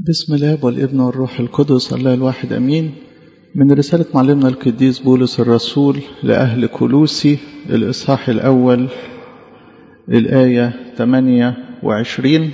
بسم الله والابن والروح القدس الله الواحد أمين من رسالة معلمنا القديس بولس الرسول لأهل كلوسي الإصحاح الأول الآية 28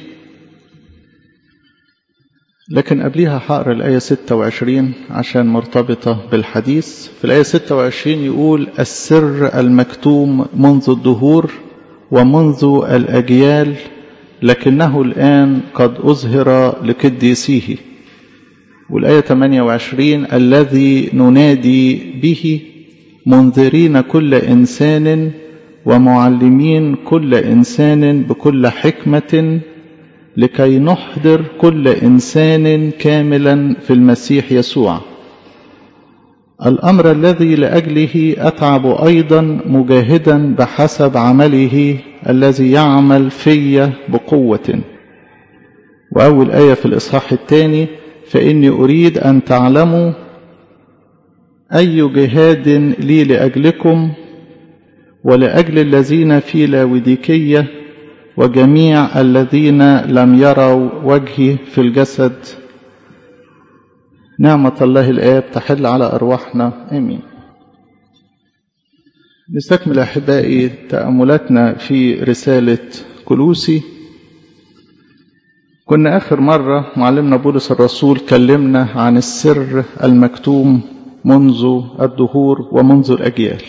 لكن قبليها هقرا الآية 26 عشان مرتبطة بالحديث في الآية 26 يقول السر المكتوم منذ الدهور ومنذ الأجيال لكنه الآن قد أظهر لقديسيه والآية 28 الذي ننادي به منذرين كل إنسان ومعلمين كل إنسان بكل حكمة لكي نحضر كل إنسان كاملا في المسيح يسوع الأمر الذي لأجله أتعب أيضا مجاهدا بحسب عمله الذي يعمل في بقوة وأول آية في الإصحاح الثاني فإني أريد أن تعلموا أي جهاد لي لأجلكم ولأجل الذين في لاوديكية وجميع الذين لم يروا وجهي في الجسد نعمة الله الآب تحل على أرواحنا آمين نستكمل أحبائي تأملاتنا في رسالة كلوسي كنا آخر مرة معلمنا بولس الرسول كلمنا عن السر المكتوم منذ الدهور ومنذ الأجيال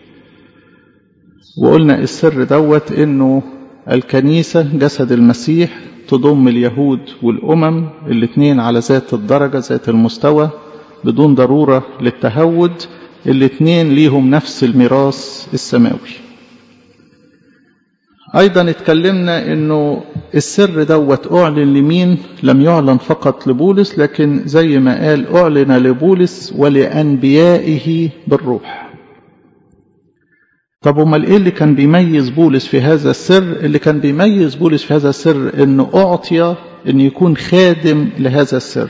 وقلنا السر دوت إنه الكنيسة جسد المسيح تضم اليهود والأمم الاثنين على ذات الدرجة ذات المستوى بدون ضرورة للتهود الاثنين ليهم نفس الميراث السماوي أيضا اتكلمنا أنه السر دوت أعلن لمين لم يعلن فقط لبولس لكن زي ما قال أعلن لبولس ولأنبيائه بالروح طب امال ايه اللي كان بيميز بولس في هذا السر اللي كان بيميز بولس في هذا السر انه اعطي ان يكون خادم لهذا السر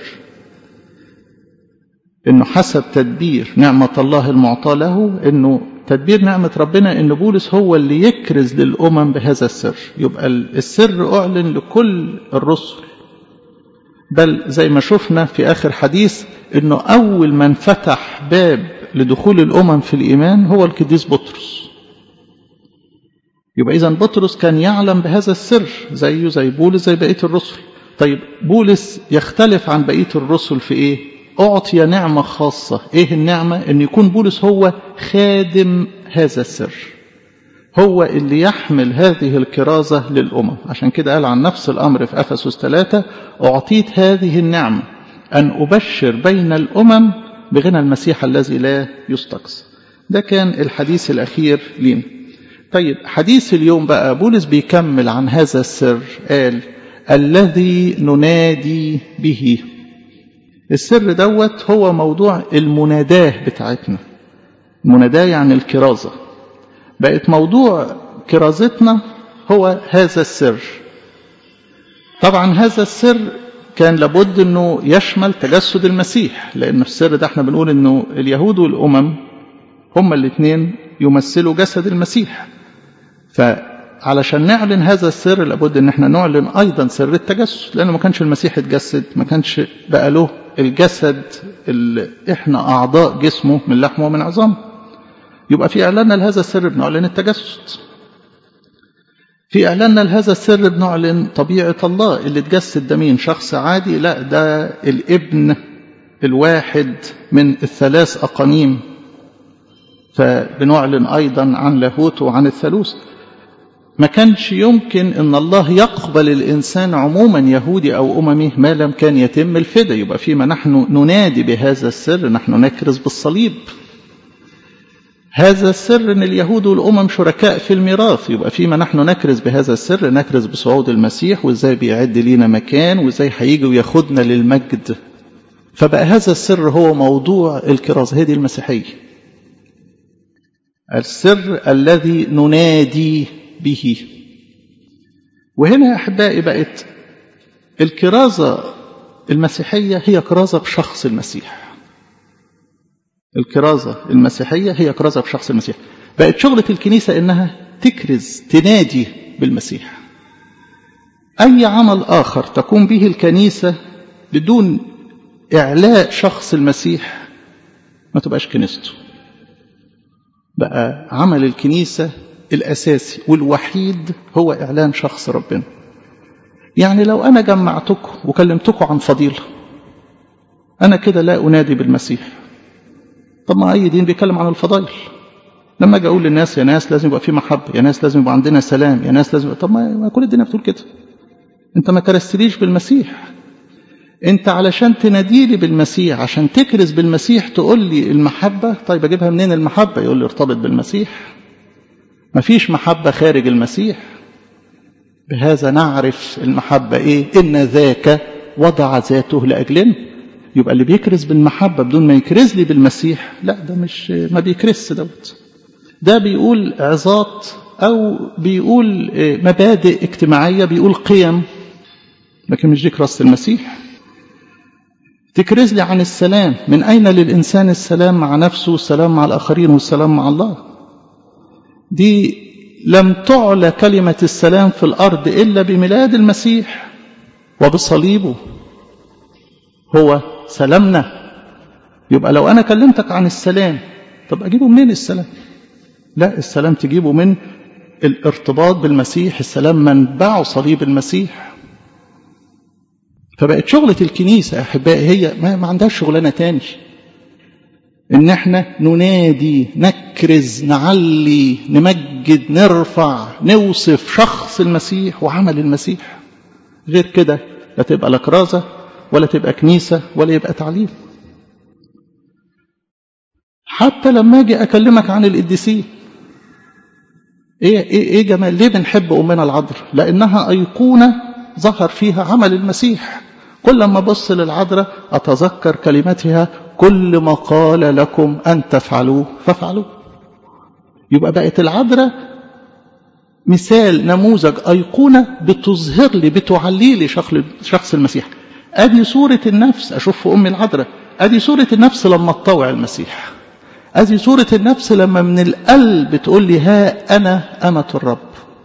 انه حسب تدبير نعمة الله المعطاة له انه تدبير نعمة ربنا ان بولس هو اللي يكرز للامم بهذا السر يبقى السر اعلن لكل الرسل بل زي ما شفنا في اخر حديث انه اول من فتح باب لدخول الامم في الايمان هو القديس بطرس يبقى إذا بطرس كان يعلم بهذا السر زيه زي بولس زي بقية الرسل طيب بولس يختلف عن بقية الرسل في إيه أعطي نعمة خاصة إيه النعمة أن يكون بولس هو خادم هذا السر هو اللي يحمل هذه الكرازة للأمم عشان كده قال عن نفس الأمر في أفسس 3 أعطيت هذه النعمة أن أبشر بين الأمم بغنى المسيح الذي لا يستقصى ده كان الحديث الأخير لينا طيب حديث اليوم بقى بولس بيكمل عن هذا السر قال الذي ننادي به السر دوت هو موضوع المناداه بتاعتنا المناداه يعني الكرازة بقت موضوع كرازتنا هو هذا السر طبعا هذا السر كان لابد انه يشمل تجسد المسيح لان في السر ده احنا بنقول انه اليهود والامم هما الاثنين يمثلوا جسد المسيح فعلشان نعلن هذا السر لابد ان احنا نعلن ايضا سر التجسد لانه ما كانش المسيح اتجسد ما كانش بقى له الجسد اللي احنا اعضاء جسمه من لحمه ومن عظامه يبقى في اعلاننا لهذا السر بنعلن التجسد في اعلاننا لهذا السر بنعلن طبيعه الله اللي اتجسد ده مين شخص عادي لا ده الابن الواحد من الثلاث اقانيم فبنعلن ايضا عن لاهوت وعن الثالوث ما كانش يمكن ان الله يقبل الانسان عموما يهودي او اممي ما لم كان يتم الفدا يبقى فيما نحن ننادي بهذا السر نحن نكرز بالصليب هذا السر ان اليهود والامم شركاء في الميراث يبقى فيما نحن نكرز بهذا السر نكرز بصعود المسيح وازاي بيعد لينا مكان وازاي هيجي وياخدنا للمجد فبقى هذا السر هو موضوع الكرازه هذه المسيحيه السر الذي ننادي به وهنا يا احبائي بقت الكرازه المسيحيه هي كرازه بشخص المسيح الكرازه المسيحيه هي كرازه بشخص المسيح بقت شغله الكنيسه انها تكرز تنادي بالمسيح أي عمل آخر تقوم به الكنيسة بدون إعلاء شخص المسيح ما تبقاش كنيسته بقى عمل الكنيسة الأساسي والوحيد هو إعلان شخص ربنا يعني لو أنا جمعتكم وكلمتكم عن فضيلة أنا كده لا أنادي بالمسيح طب ما أي دين بيتكلم عن الفضائل لما أجي أقول للناس يا ناس لازم يبقى في محبة يا ناس لازم يبقى عندنا سلام يا ناس لازم طب ما كل الدنيا بتقول كده أنت ما كرستليش بالمسيح أنت علشان تناديلي بالمسيح عشان تكرز بالمسيح تقول لي المحبة طيب أجيبها منين المحبة يقول لي ارتبط بالمسيح ما فيش محبة خارج المسيح بهذا نعرف المحبة إيه إن ذاك وضع ذاته لأجلنا يبقى اللي بيكرز بالمحبة بدون ما يكرز لي بالمسيح لا ده مش ما بيكرز دوت ده بيقول عظات أو بيقول مبادئ اجتماعية بيقول قيم لكن مش دي كراسة المسيح تكرز لي عن السلام من أين للإنسان السلام مع نفسه والسلام مع الآخرين والسلام مع الله دي لم تعلى كلمة السلام في الأرض إلا بميلاد المسيح وبصليبه هو سلامنا يبقى لو أنا كلمتك عن السلام طب أجيبه منين السلام لا السلام تجيبه من الارتباط بالمسيح السلام منبعه صليب المسيح فبقت شغلة الكنيسة يا أحبائي هي ما, ما عندهاش شغلانة تاني إن احنا ننادي نكرز نعلي نمجد نرفع نوصف شخص المسيح وعمل المسيح غير كده لا تبقى لا كرازة ولا تبقى كنيسة ولا يبقى تعليم حتى لما اجي اكلمك عن القديسين ايه ايه ايه جمال ليه بنحب امنا العذراء لانها ايقونه ظهر فيها عمل المسيح كل ما ابص للعذراء اتذكر كلمتها كل ما قال لكم ان تفعلوه فافعلوه يبقى بقت العذراء مثال نموذج ايقونه بتظهر لي بتعلي لي شخص المسيح ادي صوره النفس اشوف في ام العذراء ادي صوره النفس لما تطوع المسيح ادي صوره النفس لما من القلب تقول لي ها انا امه الرب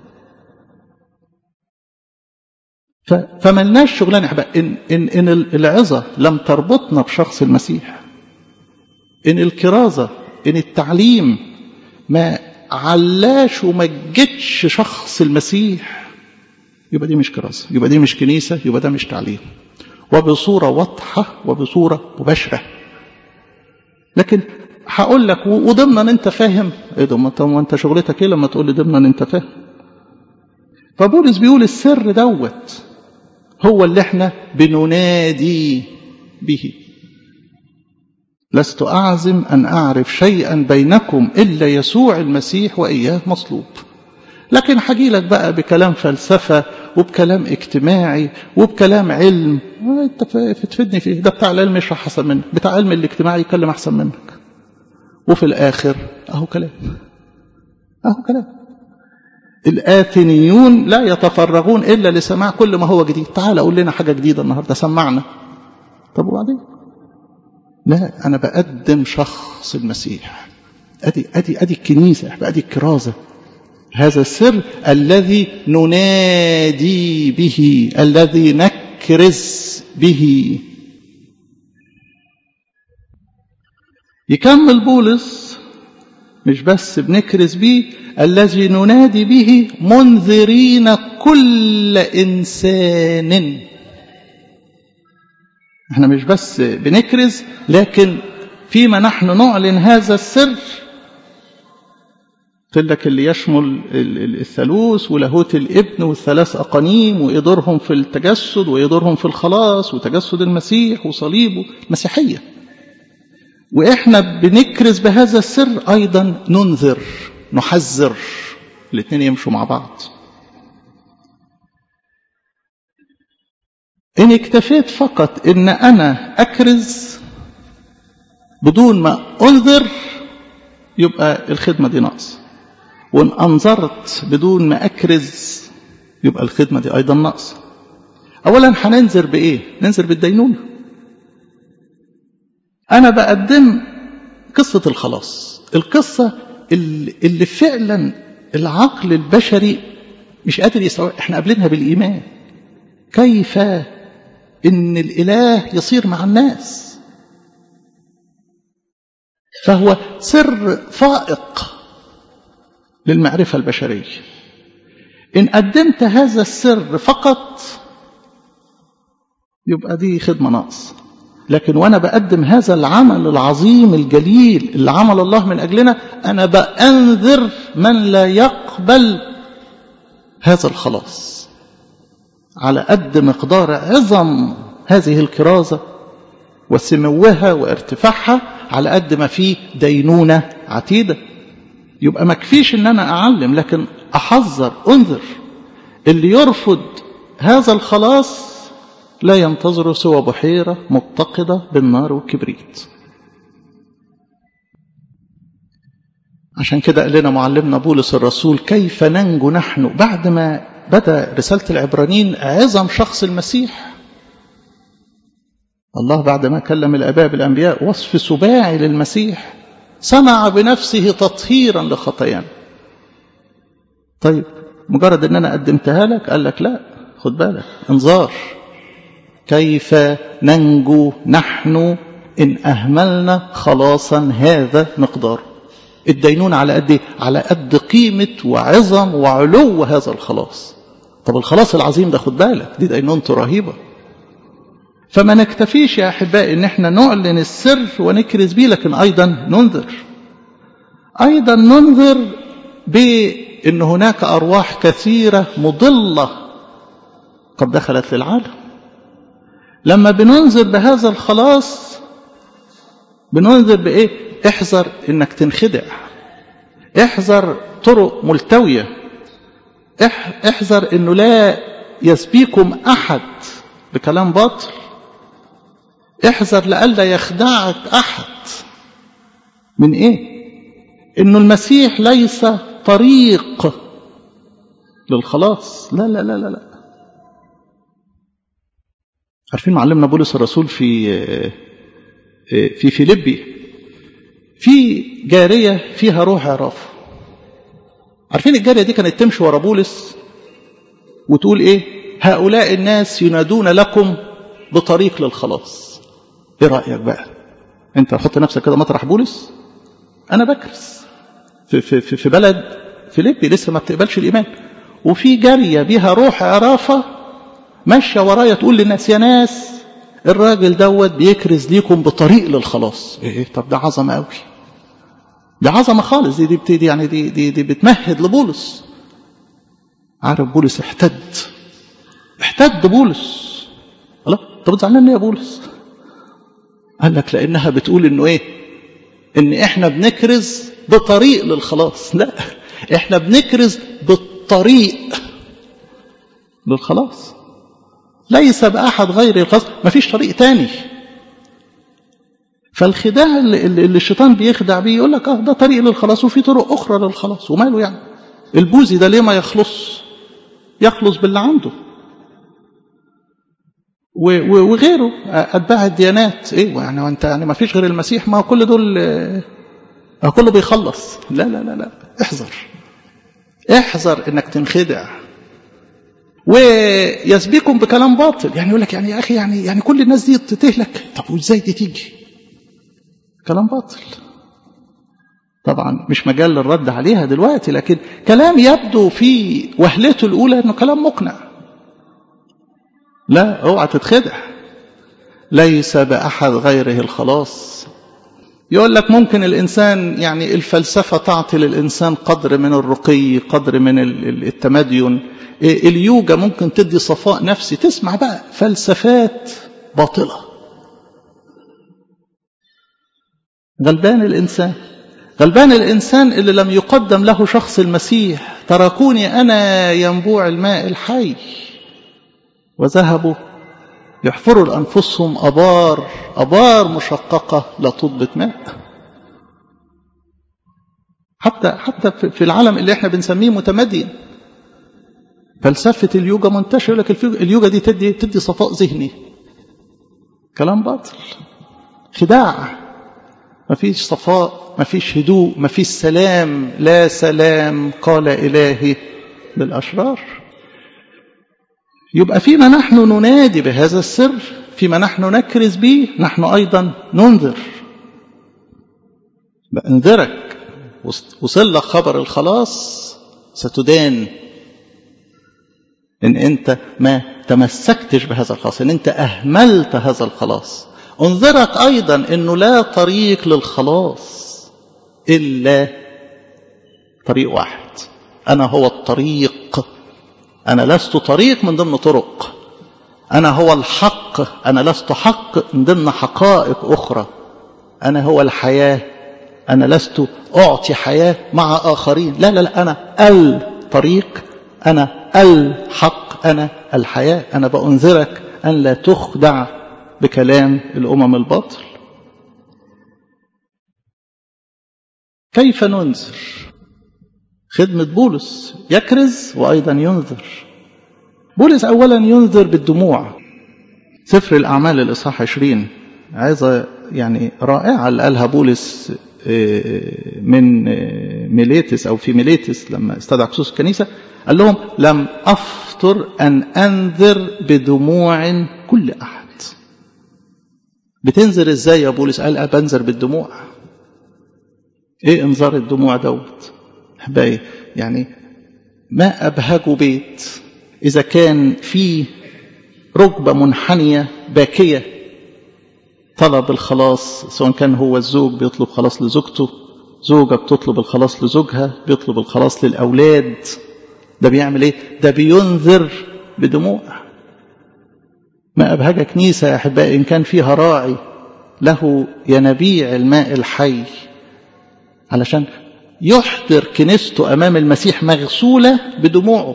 فملناش شغلانه يا احباب ان ان ان العظه لم تربطنا بشخص المسيح ان الكرازه ان التعليم ما علاش ومجدش شخص المسيح يبقى دي مش كرازه يبقى دي مش كنيسه يبقى ده مش تعليم وبصوره واضحه وبصوره مباشره لكن هقول لك وضمنا انت فاهم ايه ده ما انت شغلتك ايه لما تقول لي ضمنا انت فاهم فبولس بيقول السر دوت هو اللي احنا بننادي به لست أعزم أن أعرف شيئا بينكم إلا يسوع المسيح وإياه مصلوب لكن هجي لك بقى بكلام فلسفة وبكلام اجتماعي وبكلام علم انت تفيدني فيه ده بتاع العلم يشرح احسن منك بتاع علم الاجتماعي يتكلم احسن منك وفي الاخر اهو كلام اهو كلام الآثنيون لا يتفرغون إلا لسماع كل ما هو جديد تعال قول لنا حاجة جديدة النهاردة سمعنا طب وبعدين لا أنا بقدم شخص المسيح أدي, أدي, أدي الكنيسة أدي الكرازة هذا السر الذي ننادي به الذي نكرز به يكمل بولس مش بس بنكرز بيه الذي ننادي به منذرين كل إنسان احنا مش بس بنكرز لكن فيما نحن نعلن هذا السر قلت لك اللي يشمل الثالوث ولاهوت الابن والثلاث أقانيم وإدورهم في التجسد وإدورهم في الخلاص وتجسد المسيح وصليبه مسيحية وإحنا بنكرز بهذا السر أيضا ننذر نحذر الاثنين يمشوا مع بعض إن اكتفيت فقط إن أنا أكرز بدون ما أنذر يبقى الخدمة دي ناقص وإن أنظرت بدون ما أكرز يبقى الخدمة دي أيضا ناقصة أولا هننذر بإيه؟ ننذر بالدينونة أنا بقدم قصة الخلاص القصة اللي, اللي فعلا العقل البشري مش قادر يستوعب احنا قابلينها بالإيمان كيف ان الاله يصير مع الناس فهو سر فائق للمعرفه البشريه ان قدمت هذا السر فقط يبقى دي خدمه ناقص لكن وانا بقدم هذا العمل العظيم الجليل اللي عمل الله من اجلنا انا بانذر من لا يقبل هذا الخلاص على قد مقدار عظم هذه الكرازه وسموها وارتفاعها على قد ما في دينونه عتيده يبقى ما كفيش ان انا اعلم لكن احذر انذر اللي يرفض هذا الخلاص لا ينتظر سوى بحيرة متقدة بالنار والكبريت عشان كده قال لنا معلمنا بولس الرسول كيف ننجو نحن بعد ما بدأ رسالة العبرانيين عظم شخص المسيح الله بعد ما كلم الآباء بالأنبياء وصف سباعي للمسيح صنع بنفسه تطهيرا لخطايانا طيب مجرد ان انا قدمتها لك قال لك لا خد بالك انذار كيف ننجو نحن إن أهملنا خلاصا هذا مقدار الدينون على قد على قد قيمة وعظم وعلو هذا الخلاص طب الخلاص العظيم ده خد بالك دي دينونته رهيبة فما نكتفيش يا أحبائي إن احنا نعلن السر ونكرز بيه لكن أيضا ننذر أيضا ننذر بأن هناك أرواح كثيرة مضلة قد دخلت للعالم لما بننذر بهذا الخلاص بننذر بإيه احذر انك تنخدع احذر طرق ملتوية احذر انه لا يسبيكم احد بكلام باطل احذر لئلا يخدعك احد من ايه انه المسيح ليس طريق للخلاص لا لا لا لا, لا. عارفين معلمنا بولس الرسول في في فيليبي في جارية فيها روح عراف عارفين الجارية دي كانت تمشي ورا بولس وتقول ايه هؤلاء الناس ينادون لكم بطريق للخلاص ايه رأيك بقى انت حط نفسك كده مطرح بولس انا بكرس في, في, في, في بلد فيليبي لسه ما بتقبلش الايمان وفي جارية بيها روح عرافة ماشية ورايا تقول للناس يا ناس الراجل دوت بيكرز ليكم بطريق للخلاص ايه طب ده عظمه قوي ده عظمه خالص دي دي بتدي يعني دي دي, دي بتمهد لبولس عارف بولس احتد احتد بولس الله طب زعلان ليه يا بولس قال لك لانها بتقول انه ايه ان احنا بنكرز بطريق للخلاص لا احنا بنكرز بالطريق للخلاص ليس بأحد غير الخاص ما فيش طريق تاني فالخداع اللي, اللي الشيطان بيخدع بيه يقول لك اه ده طريق للخلاص وفي طرق أخرى للخلاص وماله يعني البوذي ده ليه ما يخلص يخلص باللي عنده وغيره أتباع الديانات إيه يعني وأنت يعني ما فيش غير المسيح ما كل دول آه كله بيخلص لا لا لا لا احذر احذر انك تنخدع ويسبيكم بكلام باطل يعني يقول لك يعني يا اخي يعني يعني كل الناس دي تهلك طب وازاي دي تيجي كلام باطل طبعا مش مجال للرد عليها دلوقتي لكن كلام يبدو في وهلته الاولى انه كلام مقنع لا اوعى تتخدع ليس باحد غيره الخلاص يقول لك ممكن الانسان يعني الفلسفه تعطي للانسان قدر من الرقي قدر من التمدين اليوجا ممكن تدي صفاء نفسي تسمع بقى فلسفات باطلة غلبان الإنسان غلبان الإنسان اللي لم يقدم له شخص المسيح تركوني أنا ينبوع الماء الحي وذهبوا يحفروا لأنفسهم أبار أبار مشققة لا تضبط ماء حتى حتى في العالم اللي احنا بنسميه متمدين فلسفة اليوجا منتشرة لك اليوجا دي تدي تدي صفاء ذهني كلام باطل خداع ما فيش صفاء ما فيش هدوء ما فيش سلام لا سلام قال إلهي للأشرار يبقى فيما نحن ننادي بهذا السر فيما نحن نكرز به نحن أيضا ننذر بأنذرك وصل لك خبر الخلاص ستدان إن أنت ما تمسكتش بهذا الخلاص إن أنت أهملت هذا الخلاص انذرك أيضا أنه لا طريق للخلاص إلا طريق واحد أنا هو الطريق أنا لست طريق من ضمن طرق أنا هو الحق أنا لست حق من ضمن حقائق أخرى أنا هو الحياة أنا لست أعطي حياة مع آخرين لا لا لا أنا الطريق أنا الحق أنا الحياة أنا بأنذرك أن لا تخدع بكلام الأمم الباطل كيف ننذر خدمة بولس يكرز وأيضا ينذر بولس أولا ينذر بالدموع سفر الأعمال الإصحاح 20 عايزة يعني رائعة اللي قالها بولس من ميليتس أو في ميليتس لما استدعى خصوص الكنيسة قال لهم لم أفطر أن أنذر بدموع كل أحد بتنذر ازاي يا بولس قال بنذر بالدموع ايه انذار الدموع دوت احبائي يعني ما ابهجوا بيت اذا كان في ركبه منحنيه باكيه طلب الخلاص سواء كان هو الزوج بيطلب خلاص لزوجته زوجة بتطلب الخلاص لزوجها بيطلب الخلاص للأولاد ده بيعمل ايه ده بينذر بدموع ما أبهج كنيسة يا أحبائي إن كان فيها راعي له ينابيع الماء الحي علشان يحضر كنيسته أمام المسيح مغسولة بدموعه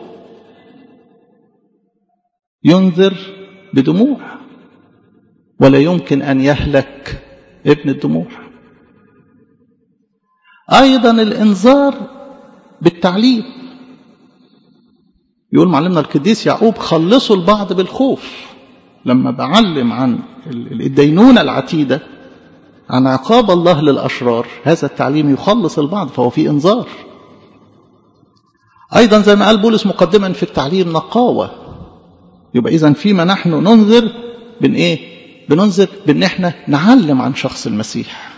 ينذر بدموع ولا يمكن أن يهلك ابن الدموع أيضا الإنذار بالتعليم يقول معلمنا القديس يعقوب خلصوا البعض بالخوف لما بعلم عن الدينونة العتيدة عن عقاب الله للأشرار هذا التعليم يخلص البعض فهو في إنذار أيضا زي ما قال بولس مقدما في التعليم نقاوة يبقى إذا فيما نحن ننذر بن إيه بننذر بأن إحنا نعلم عن شخص المسيح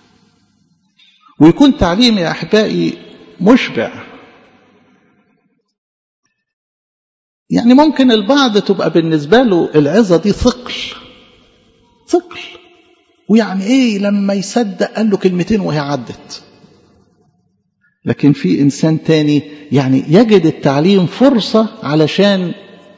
ويكون تعليم يا أحبائي مشبع يعني ممكن البعض تبقى بالنسبة له العظة دي ثقل ثقل ويعني ايه لما يصدق قال له كلمتين وهي عدت لكن في انسان تاني يعني يجد التعليم فرصة علشان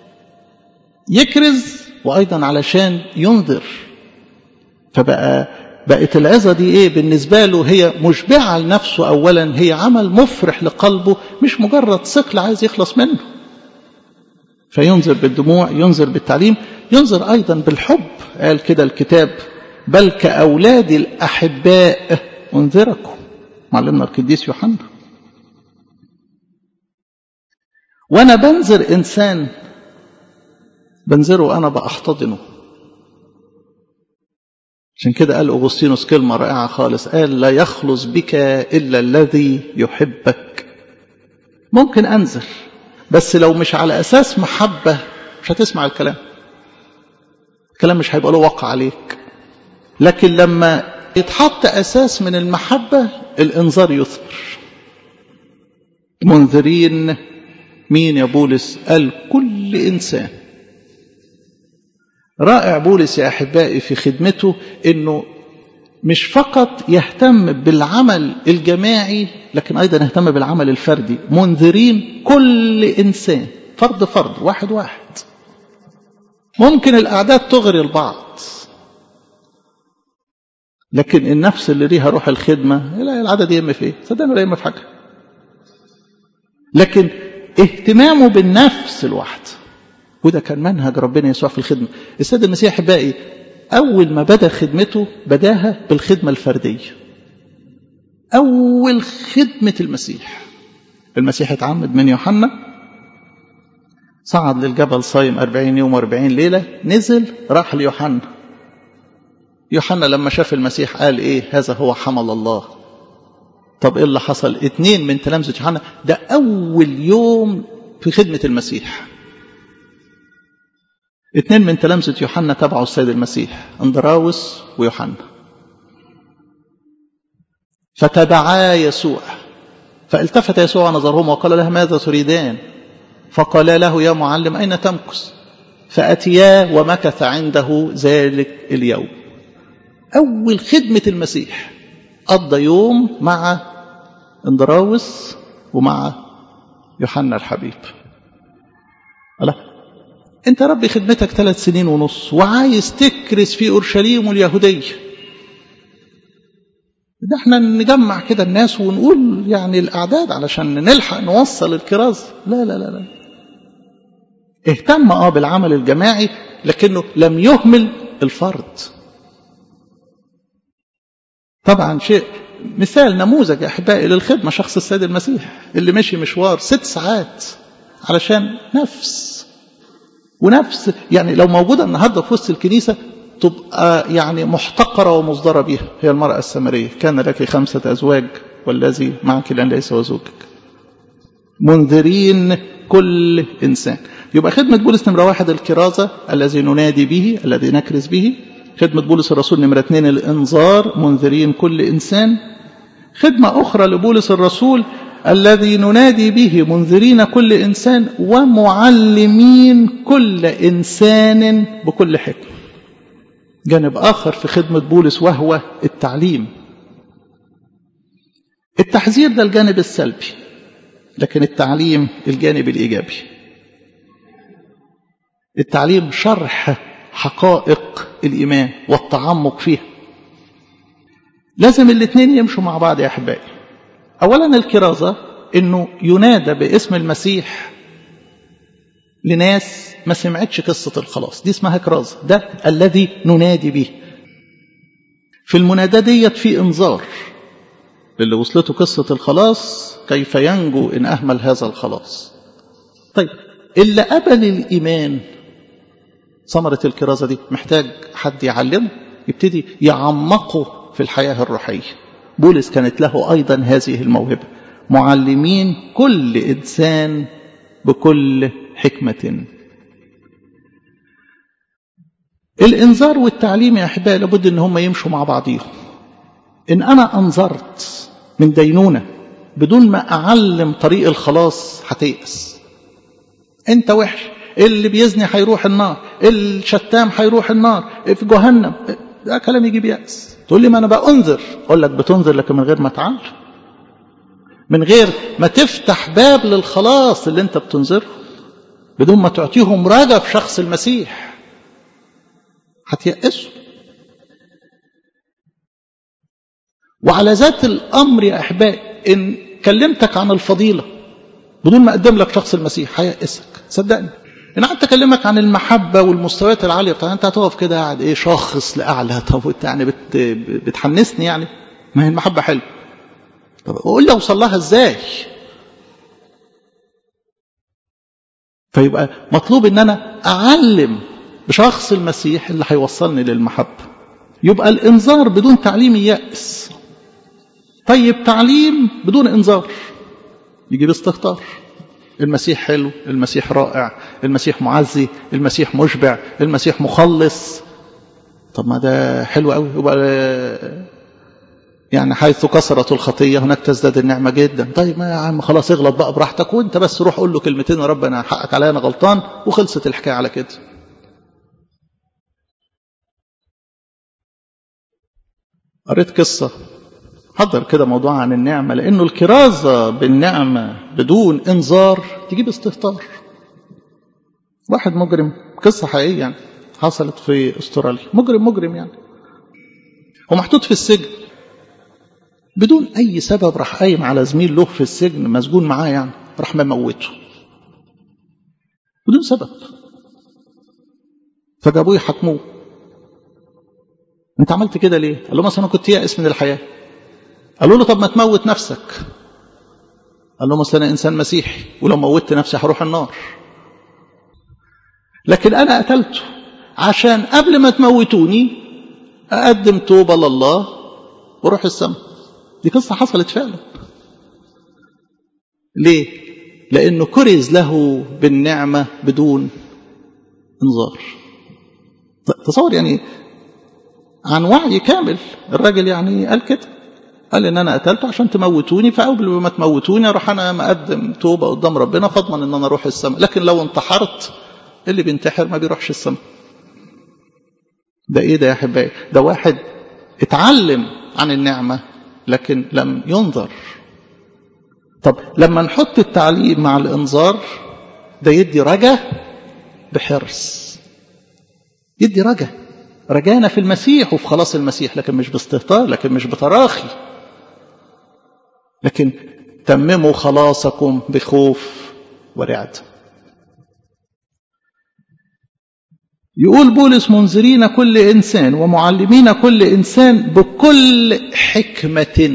يكرز وايضا علشان ينذر فبقى بقت العظة دي ايه بالنسبة له هي مشبعة لنفسه اولا هي عمل مفرح لقلبه مش مجرد ثقل عايز يخلص منه فينذر بالدموع ينذر بالتعليم ينذر أيضا بالحب قال كده الكتاب بل كأولاد الأحباء أنذركم معلمنا القديس يوحنا وأنا بنذر إنسان بنذره أنا بأحتضنه عشان كده قال أغسطينوس كلمة رائعة خالص قال لا يخلص بك إلا الذي يحبك ممكن أنذر بس لو مش على أساس محبة مش هتسمع الكلام الكلام مش هيبقى له وقع عليك لكن لما يتحط أساس من المحبة الإنذار يثمر منذرين مين يا بولس قال كل إنسان رائع بولس يا أحبائي في خدمته أنه مش فقط يهتم بالعمل الجماعي لكن أيضا يهتم بالعمل الفردي منذرين كل إنسان فرد فرد واحد واحد ممكن الأعداد تغري البعض لكن النفس اللي ليها روح الخدمة لا العدد يهم في ايه صدقني ولا يهم في حاجة لكن اهتمامه بالنفس الواحد وده كان منهج ربنا يسوع في الخدمة السيد المسيح أحبائي أول ما بدأ خدمته بداها بالخدمة الفردية أول خدمة المسيح المسيح اتعمد من يوحنا صعد للجبل صايم أربعين يوم وأربعين ليلة نزل راح ليوحنا يوحنا لما شاف المسيح قال إيه هذا هو حمل الله طب إيه اللي حصل اتنين من تلامذة يوحنا ده أول يوم في خدمة المسيح اتنين من تلامذة يوحنا تبعوا السيد المسيح اندراوس ويوحنا فتبعا يسوع فالتفت يسوع نظرهما وقال له ماذا تريدان فقال له يا معلم أين تمكث فأتيا ومكث عنده ذلك اليوم أول خدمة المسيح قضى يوم مع اندراوس ومع يوحنا الحبيب الله انت ربي خدمتك ثلاث سنين ونص وعايز تكرس في اورشليم واليهوديه ده احنا نجمع كده الناس ونقول يعني الاعداد علشان نلحق نوصل الكراز لا لا لا لا اهتم اه بالعمل الجماعي لكنه لم يهمل الفرد طبعا شيء مثال نموذج يا احبائي للخدمه شخص السيد المسيح اللي مشي مشوار ست ساعات علشان نفس ونفس يعني لو موجوده النهارده في وسط الكنيسه تبقى يعني محتقره ومصدره بها هي المراه السامريه كان لك خمسه ازواج والذي معك الان ليس وزوجك منذرين كل انسان يبقى خدمه بولس نمره واحد الكرازه الذي ننادي به الذي نكرز به خدمة بولس الرسول نمرة اثنين الإنذار منذرين كل إنسان خدمة أخرى لبولس الرسول الذي ننادي به منذرين كل إنسان ومعلمين كل إنسان بكل حكمة جانب آخر في خدمة بولس وهو التعليم التحذير ده الجانب السلبي لكن التعليم الجانب الإيجابي التعليم شرح حقائق الإيمان والتعمق فيها لازم الاثنين يمشوا مع بعض يا أحبائي أولا الكرازة أنه ينادى باسم المسيح لناس ما سمعتش قصة الخلاص دي اسمها كرازة ده الذي ننادي به في المناداة ديت في انذار للي وصلته قصة الخلاص كيف ينجو إن أهمل هذا الخلاص طيب اللي قبل الإيمان ثمرة الكرازة دي محتاج حد يعلمه يبتدي يعمقه في الحياة الروحية بولس كانت له أيضا هذه الموهبة معلمين كل إنسان بكل حكمة الإنذار والتعليم يا أحبائي لابد أن هم يمشوا مع بعضيهم إن أنا أنظرت من دينونة بدون ما أعلم طريق الخلاص هتيأس أنت وحش اللي بيزني هيروح النار الشتام هيروح النار في جهنم ده كلام يجيب يأس تقول لي ما أنا بأنذر أقول لك بتنذر لكن من غير ما تعلم من غير ما تفتح باب للخلاص اللي انت بتنذره بدون ما تعطيهم رجا في شخص المسيح هتيأسوا وعلى ذات الأمر يا أحبائي إن كلمتك عن الفضيلة بدون ما أقدم لك شخص المسيح هيأسك صدقني إن قعدت أكلمك عن المحبة والمستويات العالية بتاع أنت هتقف كده قاعد إيه شاخص لأعلى طب أنت يعني بت بتحمسني يعني ما هي المحبة حلوة طب قول لي أوصل لها إزاي فيبقى مطلوب إن أنا أعلم بشخص المسيح اللي هيوصلني للمحبة يبقى الإنذار بدون تعليم يأس طيب تعليم بدون إنذار يجيب استهتار المسيح حلو المسيح رائع المسيح معزي المسيح مشبع المسيح مخلص طب ما ده حلو قوي يبقى يعني حيث كثرت الخطية هناك تزداد النعمة جدا طيب ما يا عم خلاص اغلط بقى براحتك وانت بس روح قول له كلمتين يا رب انا حقك عليا انا غلطان وخلصت الحكاية على كده قريت قصة حضر كده موضوع عن النعمة لأنه الكرازة بالنعمة بدون إنذار تجيب استهتار واحد مجرم قصة حقيقية يعني حصلت في استراليا مجرم مجرم يعني ومحطوط في السجن بدون أي سبب راح قايم على زميل له في السجن مسجون معاه يعني راح مموته بدون سبب فجابوه يحاكموه انت عملت كده ليه قال له مثلا كنت يائس من الحياه قالوا له طب ما تموت نفسك قال له مثلا انا انسان مسيحي ولو موتت نفسي هروح النار لكن انا قتلته عشان قبل ما تموتوني اقدم توبه لله واروح السماء دي قصه حصلت فعلا ليه لانه كرز له بالنعمه بدون انذار تصور يعني عن وعي كامل الراجل يعني قال كده قال ان انا قتلته عشان تموتوني فقبل ما تموتوني اروح انا مقدم توبه قدام ربنا فاضمن ان انا اروح السماء لكن لو انتحرت اللي بينتحر ما بيروحش السماء ده ايه ده يا احبائي ده واحد اتعلم عن النعمه لكن لم ينظر طب لما نحط التعليم مع الانذار ده يدي رجا بحرص يدي رجا رجانا في المسيح وفي خلاص المسيح لكن مش باستهتار لكن مش بتراخي لكن تمموا خلاصكم بخوف ورعد يقول بولس منذرين كل إنسان ومعلمين كل إنسان بكل حكمة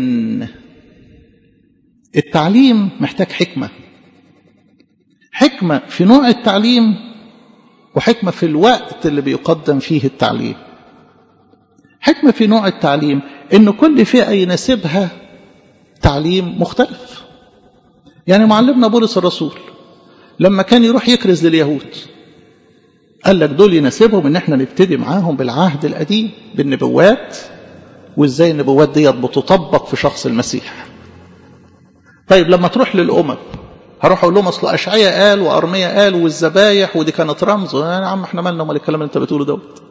التعليم محتاج حكمة حكمة في نوع التعليم وحكمة في الوقت اللي بيقدم فيه التعليم حكمة في نوع التعليم إن كل فئة يناسبها تعليم مختلف يعني معلمنا بولس الرسول لما كان يروح يكرز لليهود قال لك دول يناسبهم ان احنا نبتدي معاهم بالعهد القديم بالنبوات وازاي النبوات ديت بتطبق في شخص المسيح طيب لما تروح للامم هروح اقول لهم اصل اشعياء قال وارميا قال والذبايح ودي كانت رمز يا عم احنا مالنا امال الكلام اللي انت بتقوله دوت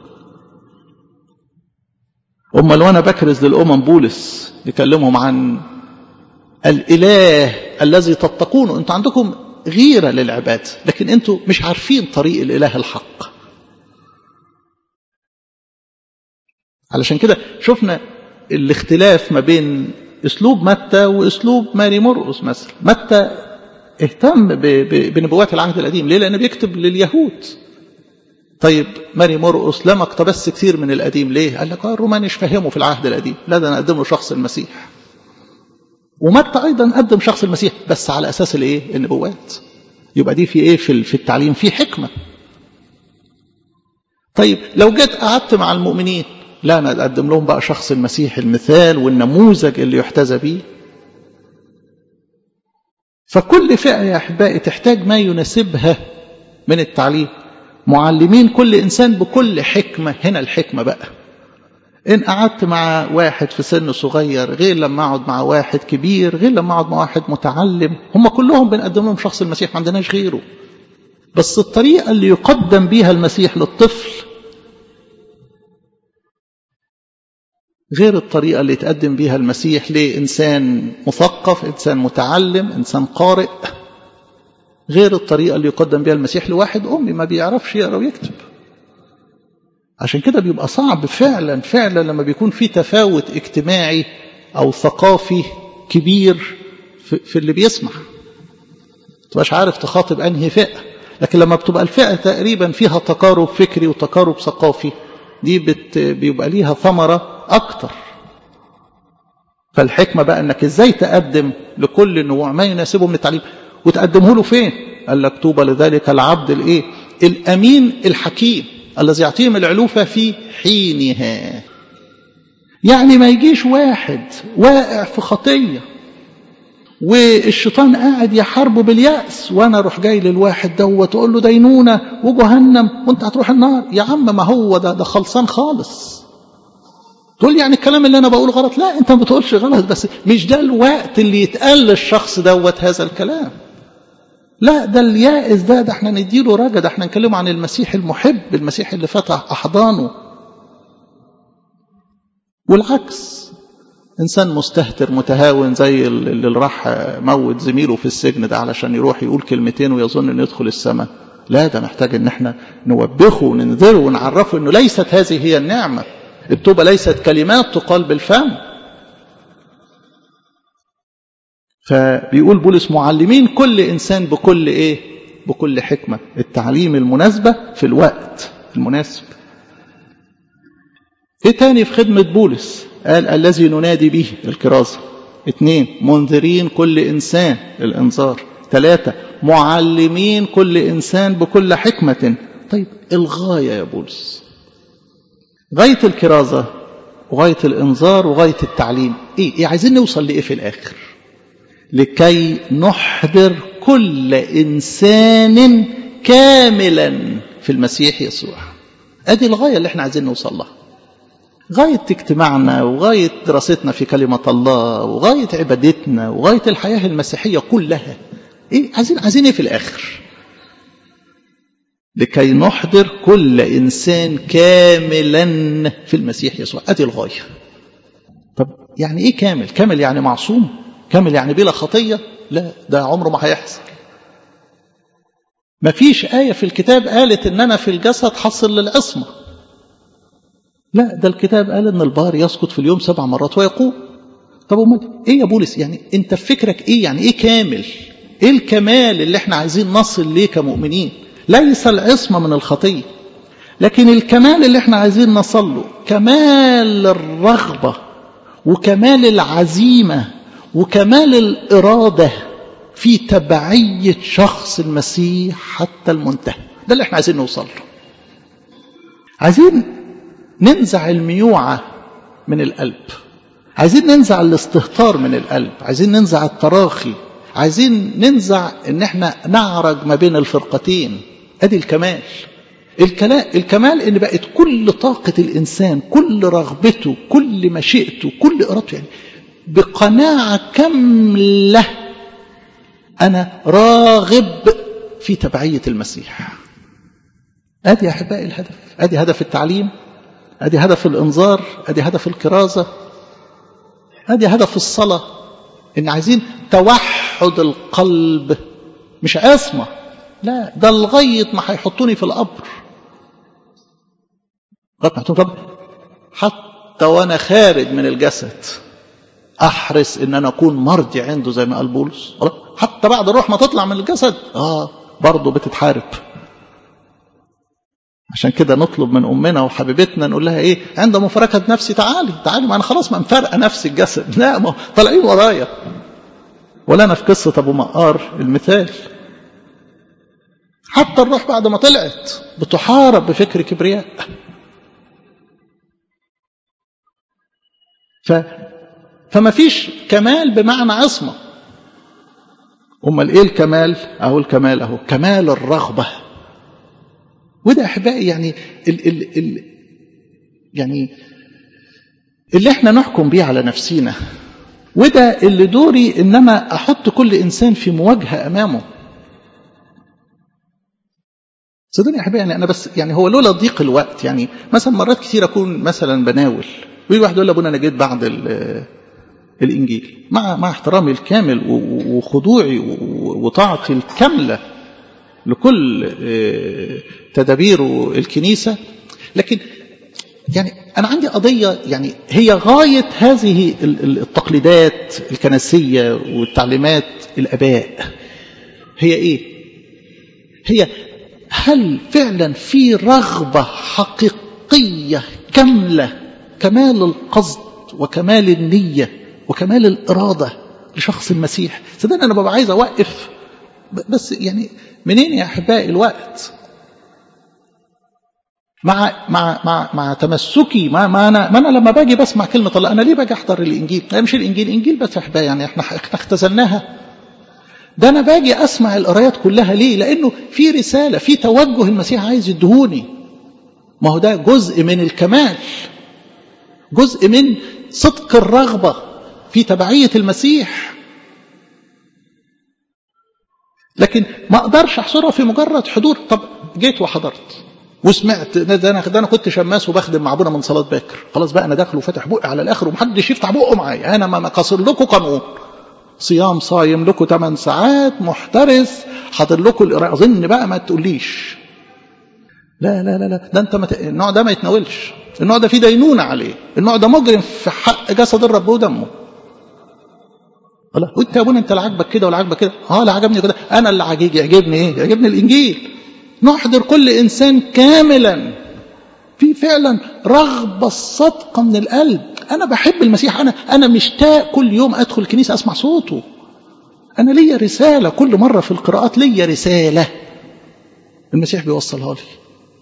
امال وانا بكرز للامم بولس يكلمهم عن الاله الذي تتقونه انتوا عندكم غيرة للعباد لكن انتوا مش عارفين طريق الاله الحق علشان كده شفنا الاختلاف ما بين اسلوب متى واسلوب ماري مرقس مثلا متى اهتم بنبوات العهد القديم ليه لانه بيكتب لليهود طيب ماري مرقس لم اقتبس كثير من القديم ليه قال لك الرومان مش فهموا في العهد القديم لا ده انا اقدم له شخص المسيح ومتى ايضا قدم شخص المسيح بس على اساس الايه النبوات يبقى دي في ايه في في التعليم في حكمه طيب لو جيت قعدت مع المؤمنين لا انا اقدم لهم بقى شخص المسيح المثال والنموذج اللي يحتذى به فكل فئه يا احبائي تحتاج ما يناسبها من التعليم معلمين كل انسان بكل حكمه هنا الحكمه بقى إن قعدت مع واحد في سن صغير غير لما أقعد مع واحد كبير غير لما أقعد مع واحد متعلم هم كلهم بنقدم لهم شخص المسيح ما عندناش غيره بس الطريقة اللي يقدم بيها المسيح للطفل غير الطريقة اللي يتقدم بيها المسيح لإنسان مثقف إنسان متعلم إنسان قارئ غير الطريقة اللي يقدم بيها المسيح لواحد أمي ما بيعرفش يقرأ ويكتب عشان كده بيبقى صعب فعلا فعلا لما بيكون في تفاوت اجتماعي او ثقافي كبير في, في اللي بيسمع تبقاش عارف تخاطب انهي فئه لكن لما بتبقى الفئه تقريبا فيها تقارب فكري وتقارب ثقافي دي بت بيبقى ليها ثمره اكتر فالحكمه بقى انك ازاي تقدم لكل نوع ما يناسبه من التعليم وتقدمه له فين قال لك طوبى لذلك العبد الايه الامين الحكيم الذي يعطيهم العلوفة في حينها يعني ما يجيش واحد واقع في خطية والشيطان قاعد يحاربه باليأس وانا اروح جاي للواحد دوت واقول له دينونة وجهنم وانت هتروح النار يا عم ما هو ده ده خلصان خالص تقول يعني الكلام اللي انا بقوله غلط لا انت ما بتقولش غلط بس مش ده الوقت اللي يتقال للشخص دوت هذا الكلام لا ده اليائس ده ده احنا نديله رجا ده احنا نتكلم عن المسيح المحب المسيح اللي فتح احضانه والعكس انسان مستهتر متهاون زي اللي راح موت زميله في السجن ده علشان يروح يقول كلمتين ويظن انه يدخل السماء لا ده محتاج ان احنا نوبخه وننذره ونعرفه انه ليست هذه هي النعمه التوبه ليست كلمات تقال بالفم فبيقول بولس معلمين كل إنسان بكل إيه بكل حكمة التعليم المناسبة في الوقت المناسب إيه تاني في خدمة بولس قال الذي ننادي به الكرازة اثنين منذرين كل إنسان الإنذار ثلاثة معلمين كل إنسان بكل حكمة طيب الغاية يا بولس غاية الكرازة وغاية الإنذار وغاية التعليم إيه, إيه عايزين نوصل لإيه في الآخر لكي نحضر كل إنسان كاملا في المسيح يسوع ادي الغايه اللي احنا عايزين نوصل لها غايه اجتماعنا وغايه دراستنا في كلمه الله وغايه عبادتنا وغايه الحياه المسيحيه كلها ايه عايزين عايزين ايه في الاخر لكي نحضر كل انسان كاملا في المسيح يسوع ادي الغايه طب يعني ايه كامل كامل يعني معصوم كامل يعني بلا خطيه لا ده عمره ما هيحصل ما فيش آية في الكتاب قالت إن أنا في الجسد حصل للعصمة لا ده الكتاب قال إن البار يسقط في اليوم سبع مرات ويقوم طب أمال إيه يا بولس يعني أنت في فكرك إيه يعني إيه كامل إيه الكمال اللي إحنا عايزين نصل ليه كمؤمنين ليس العصمة من الخطية لكن الكمال اللي إحنا عايزين نصل له كمال الرغبة وكمال العزيمة وكمال الإرادة في تبعية شخص المسيح حتى المنتهى ده اللي احنا عايزين نوصل له عايزين ننزع الميوعة من القلب عايزين ننزع الاستهتار من القلب عايزين ننزع التراخي عايزين ننزع ان احنا نعرج ما بين الفرقتين ادي الكمال الكمال ان بقت كل طاقة الانسان كل رغبته كل مشيئته كل ارادته يعني بقناعة كاملة أنا راغب في تبعية المسيح أدي يا أحبائي الهدف أدي هدف التعليم أدي هدف الإنذار أدي هدف الكرازة أدي هدف الصلاة إن عايزين توحد القلب مش عصمة لا ده لغاية ما هيحطوني في القبر لغاية ما يحطوني في القبر حتى وأنا خارج من الجسد احرص ان انا اكون مرضي عنده زي ما قال بولس حتى بعد الروح ما تطلع من الجسد اه برضه بتتحارب عشان كده نطلب من امنا وحبيبتنا نقول لها ايه عند مفارقه نفسي تعالي تعالي ما انا خلاص ما مفارقه نفسي الجسد لا ما طالعين ورايا ولا انا في قصه ابو مقار المثال حتى الروح بعد ما طلعت بتحارب بفكر كبرياء ف فما فيش كمال بمعنى عصمة أمال إيه الكمال أهو الكمال أهو كمال الرغبة وده أحبائي يعني ال ال ال يعني اللي احنا نحكم بيه على نفسينا وده اللي دوري ان انا احط كل انسان في مواجهه امامه صدقني يا حبيبي يعني انا بس يعني هو لولا ضيق الوقت يعني مثلا مرات كتير اكون مثلا بناول ويجي واحد يقول لي ابونا انا جيت بعد الانجيل مع مع احترامي الكامل وخضوعي وطاعتي الكامله لكل تدابير الكنيسه لكن يعني انا عندي قضيه يعني هي غايه هذه التقليدات الكنسيه والتعليمات الاباء هي ايه هي هل فعلا في رغبه حقيقيه كامله كمال القصد وكمال النيه وكمال الإرادة لشخص المسيح صدقني أنا ببقى عايز أوقف بس يعني منين يا أحبائي الوقت مع مع مع مع تمسكي ما ما انا ما انا لما باجي بسمع كلمه الله انا ليه باجي احضر الانجيل؟ لا مش الانجيل الانجيل بس يا احبائي يعني احنا احنا اختزلناها ده انا باجي اسمع القرايات كلها ليه؟ لانه في رساله في توجه المسيح عايز يدهوني ما هو ده جزء من الكمال جزء من صدق الرغبه في تبعية المسيح لكن ما اقدرش احصرها في مجرد حضور طب جيت وحضرت وسمعت ده انا ده انا كنت شماس وبخدم مع ابونا من صلاه باكر خلاص بقى انا داخل وفاتح بقي على الاخر ومحدش يفتح بقه معايا انا ما قاصر لكم قانون صيام صايم لكم 8 ساعات محترس حاضر لكم القراءه اظن بقى ما تقوليش لا لا لا لا ده انت مت... النوع ده ما يتناولش النوع ده فيه دينونه عليه النوع ده مجرم في حق جسد الرب ودمه الله وانت يا ابونا انت اللي عاجبك كده ولا عاجبك كده اه لا عجبني كده انا اللي عاجبني يعجبني ايه يعجبني الانجيل نحضر كل انسان كاملا في فعلا رغبه صادقه من القلب انا بحب المسيح انا انا مشتاق كل يوم ادخل الكنيسه اسمع صوته انا ليا رساله كل مره في القراءات ليا رساله المسيح بيوصلها لي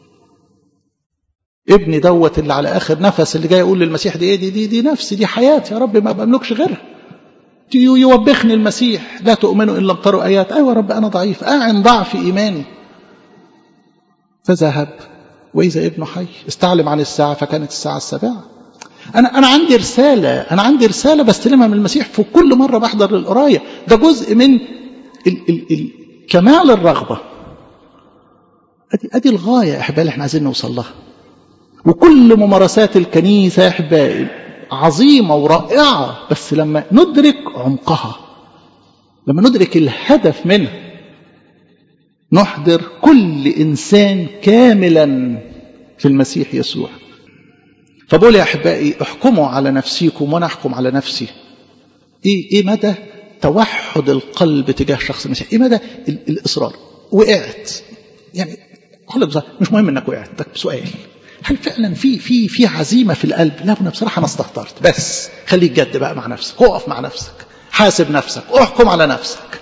ابني دوت اللي على اخر نفس اللي جاي يقول للمسيح دي ايه دي دي, دي نفسي دي حياتي يا رب ما بملكش غيرها يوبخني المسيح لا تؤمنوا ان لم تروا ايات ايوه رب انا ضعيف اعن ضعف ايماني فذهب وإذا ابنه حي استعلم عن الساعة فكانت الساعة السابعة أنا أنا عندي رسالة أنا عندي رسالة بستلمها من المسيح في كل مرة بحضر القراية ده جزء من ال ال ال كمال الرغبة أدي أدي الغاية يا أحبائي اللي إحنا عايزين نوصل لها وكل ممارسات الكنيسة يا أحبائي عظيمة ورائعة بس لما ندرك عمقها لما ندرك الهدف منها نحضر كل إنسان كاملا في المسيح يسوع فبقول يا أحبائي احكموا على نفسيكم وأنا أحكم على نفسي إيه, إيه مدى توحد القلب تجاه شخص المسيح إيه مدى الإصرار وقعت يعني أقول لك مش مهم إنك وقعت ده سؤال هل فعلا في في في عزيمه في القلب؟ لا انا بصراحه انا استهترت بس خليك جد بقى مع نفسك، اقف مع نفسك، حاسب نفسك، احكم على نفسك.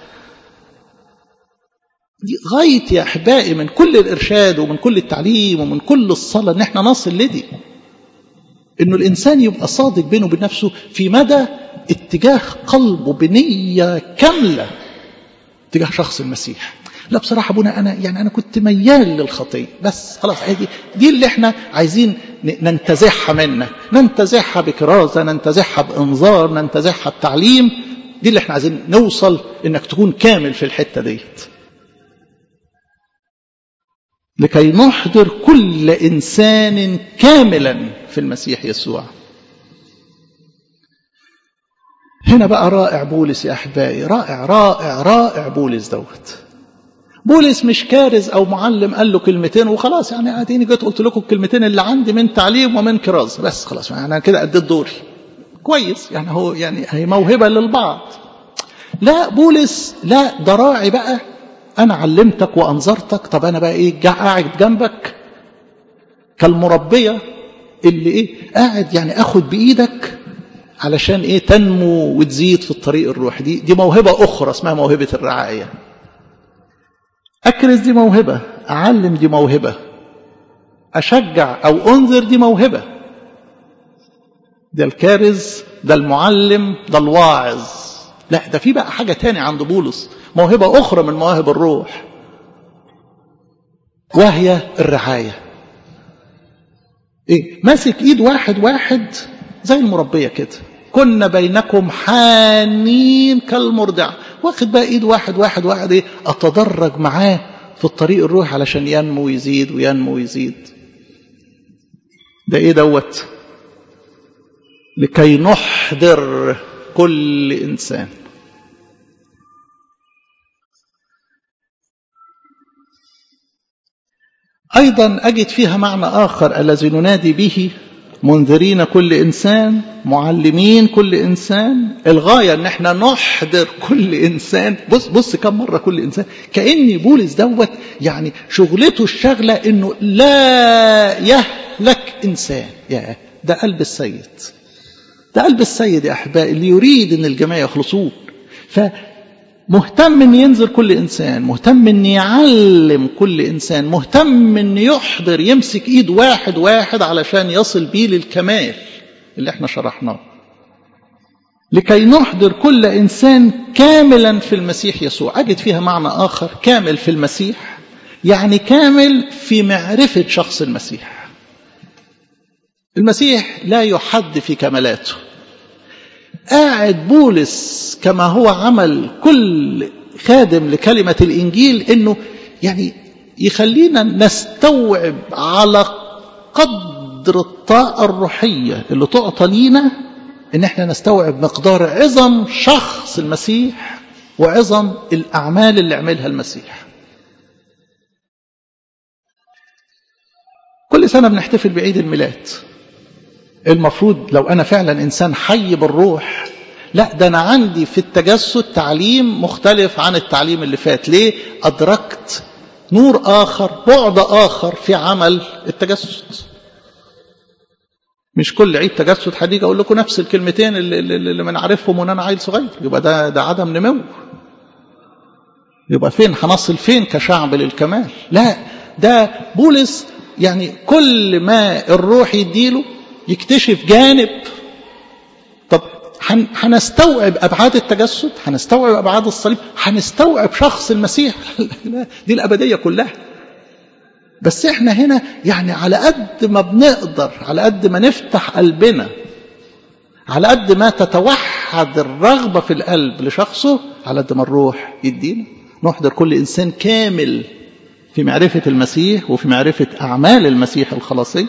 دي غايه يا احبائي من كل الارشاد ومن كل التعليم ومن كل الصلاه ان احنا نصل لدي. انه الانسان يبقى صادق بينه وبين نفسه في مدى اتجاه قلبه بنيه كامله تجاه شخص المسيح. لا بصراحة أبونا أنا يعني أنا كنت ميال للخطية بس خلاص دي دي اللي إحنا عايزين ننتزعها منك ننتزعها بكرازة ننتزعها بإنذار ننتزعها بتعليم دي اللي إحنا عايزين نوصل إنك تكون كامل في الحتة ديت لكي نحضر كل إنسان كاملا في المسيح يسوع هنا بقى رائع بولس يا أحبائي رائع رائع رائع بولس دوت بولس مش كارز او معلم قال له كلمتين وخلاص يعني اديني جيت قلت لكم الكلمتين اللي عندي من تعليم ومن كراز بس خلاص يعني انا كده اديت دوري كويس يعني هو يعني هي موهبه للبعض لا بولس لا ده راعي بقى انا علمتك وانظرتك طب انا بقى ايه قاعد جنبك كالمربيه اللي ايه قاعد يعني اخد بايدك علشان ايه تنمو وتزيد في الطريق الروحي دي دي موهبه اخرى اسمها موهبه الرعايه أكرز دي موهبة أعلم دي موهبة أشجع أو أنذر دي موهبة ده الكارز ده المعلم ده الواعظ لا ده في بقى حاجة تاني عند بولس موهبة أخرى من مواهب الروح وهي الرعاية إيه ماسك إيد واحد واحد زي المربية كده كنا بينكم حانين كالمرضع واخد بقى ايد واحد واحد واحد ايه اتدرج معاه في الطريق الروح علشان ينمو ويزيد وينمو ويزيد ده ايه دوت لكي نحضر كل انسان ايضا اجد فيها معنى اخر الذي ننادي به منذرين كل انسان معلمين كل انسان الغايه ان احنا نحضر كل انسان بص بص كم مره كل انسان كان بولس دوت يعني شغلته الشغله انه لا يهلك انسان يا ده قلب السيد ده قلب السيد يا احبائي اللي يريد ان الجميع يخلصون فمهتم ان ينزل كل انسان مهتم ان يعلم كل انسان مهتم ان يحضر يمسك ايد واحد واحد علشان يصل بيه للكمال اللي احنا شرحناه لكي نحضر كل انسان كاملا في المسيح يسوع اجد فيها معنى اخر كامل في المسيح يعني كامل في معرفه شخص المسيح المسيح لا يحد في كمالاته قاعد بولس كما هو عمل كل خادم لكلمة الإنجيل إنه يعني يخلينا نستوعب على قدر الطاقة الروحية اللي تعطى لينا إن إحنا نستوعب مقدار عظم شخص المسيح وعظم الأعمال اللي عملها المسيح كل سنة بنحتفل بعيد الميلاد المفروض لو أنا فعلا إنسان حي بالروح لا ده أنا عندي في التجسد تعليم مختلف عن التعليم اللي فات ليه أدركت نور آخر بعد آخر في عمل التجسد مش كل عيد تجسد هديجي أقول لكم نفس الكلمتين اللي, اللي بنعرفهم وأنا عيل صغير يبقى ده ده عدم نمو يبقى فين هنصل فين كشعب للكمال لا ده بولس يعني كل ما الروح يديله يكتشف جانب طب هنستوعب ابعاد التجسد هنستوعب ابعاد الصليب هنستوعب شخص المسيح دي الابديه كلها بس احنا هنا يعني على قد ما بنقدر على قد ما نفتح قلبنا على قد ما تتوحد الرغبة في القلب لشخصه على قد ما الروح يدينا نحضر كل إنسان كامل في معرفة المسيح وفي معرفة أعمال المسيح الخلاصي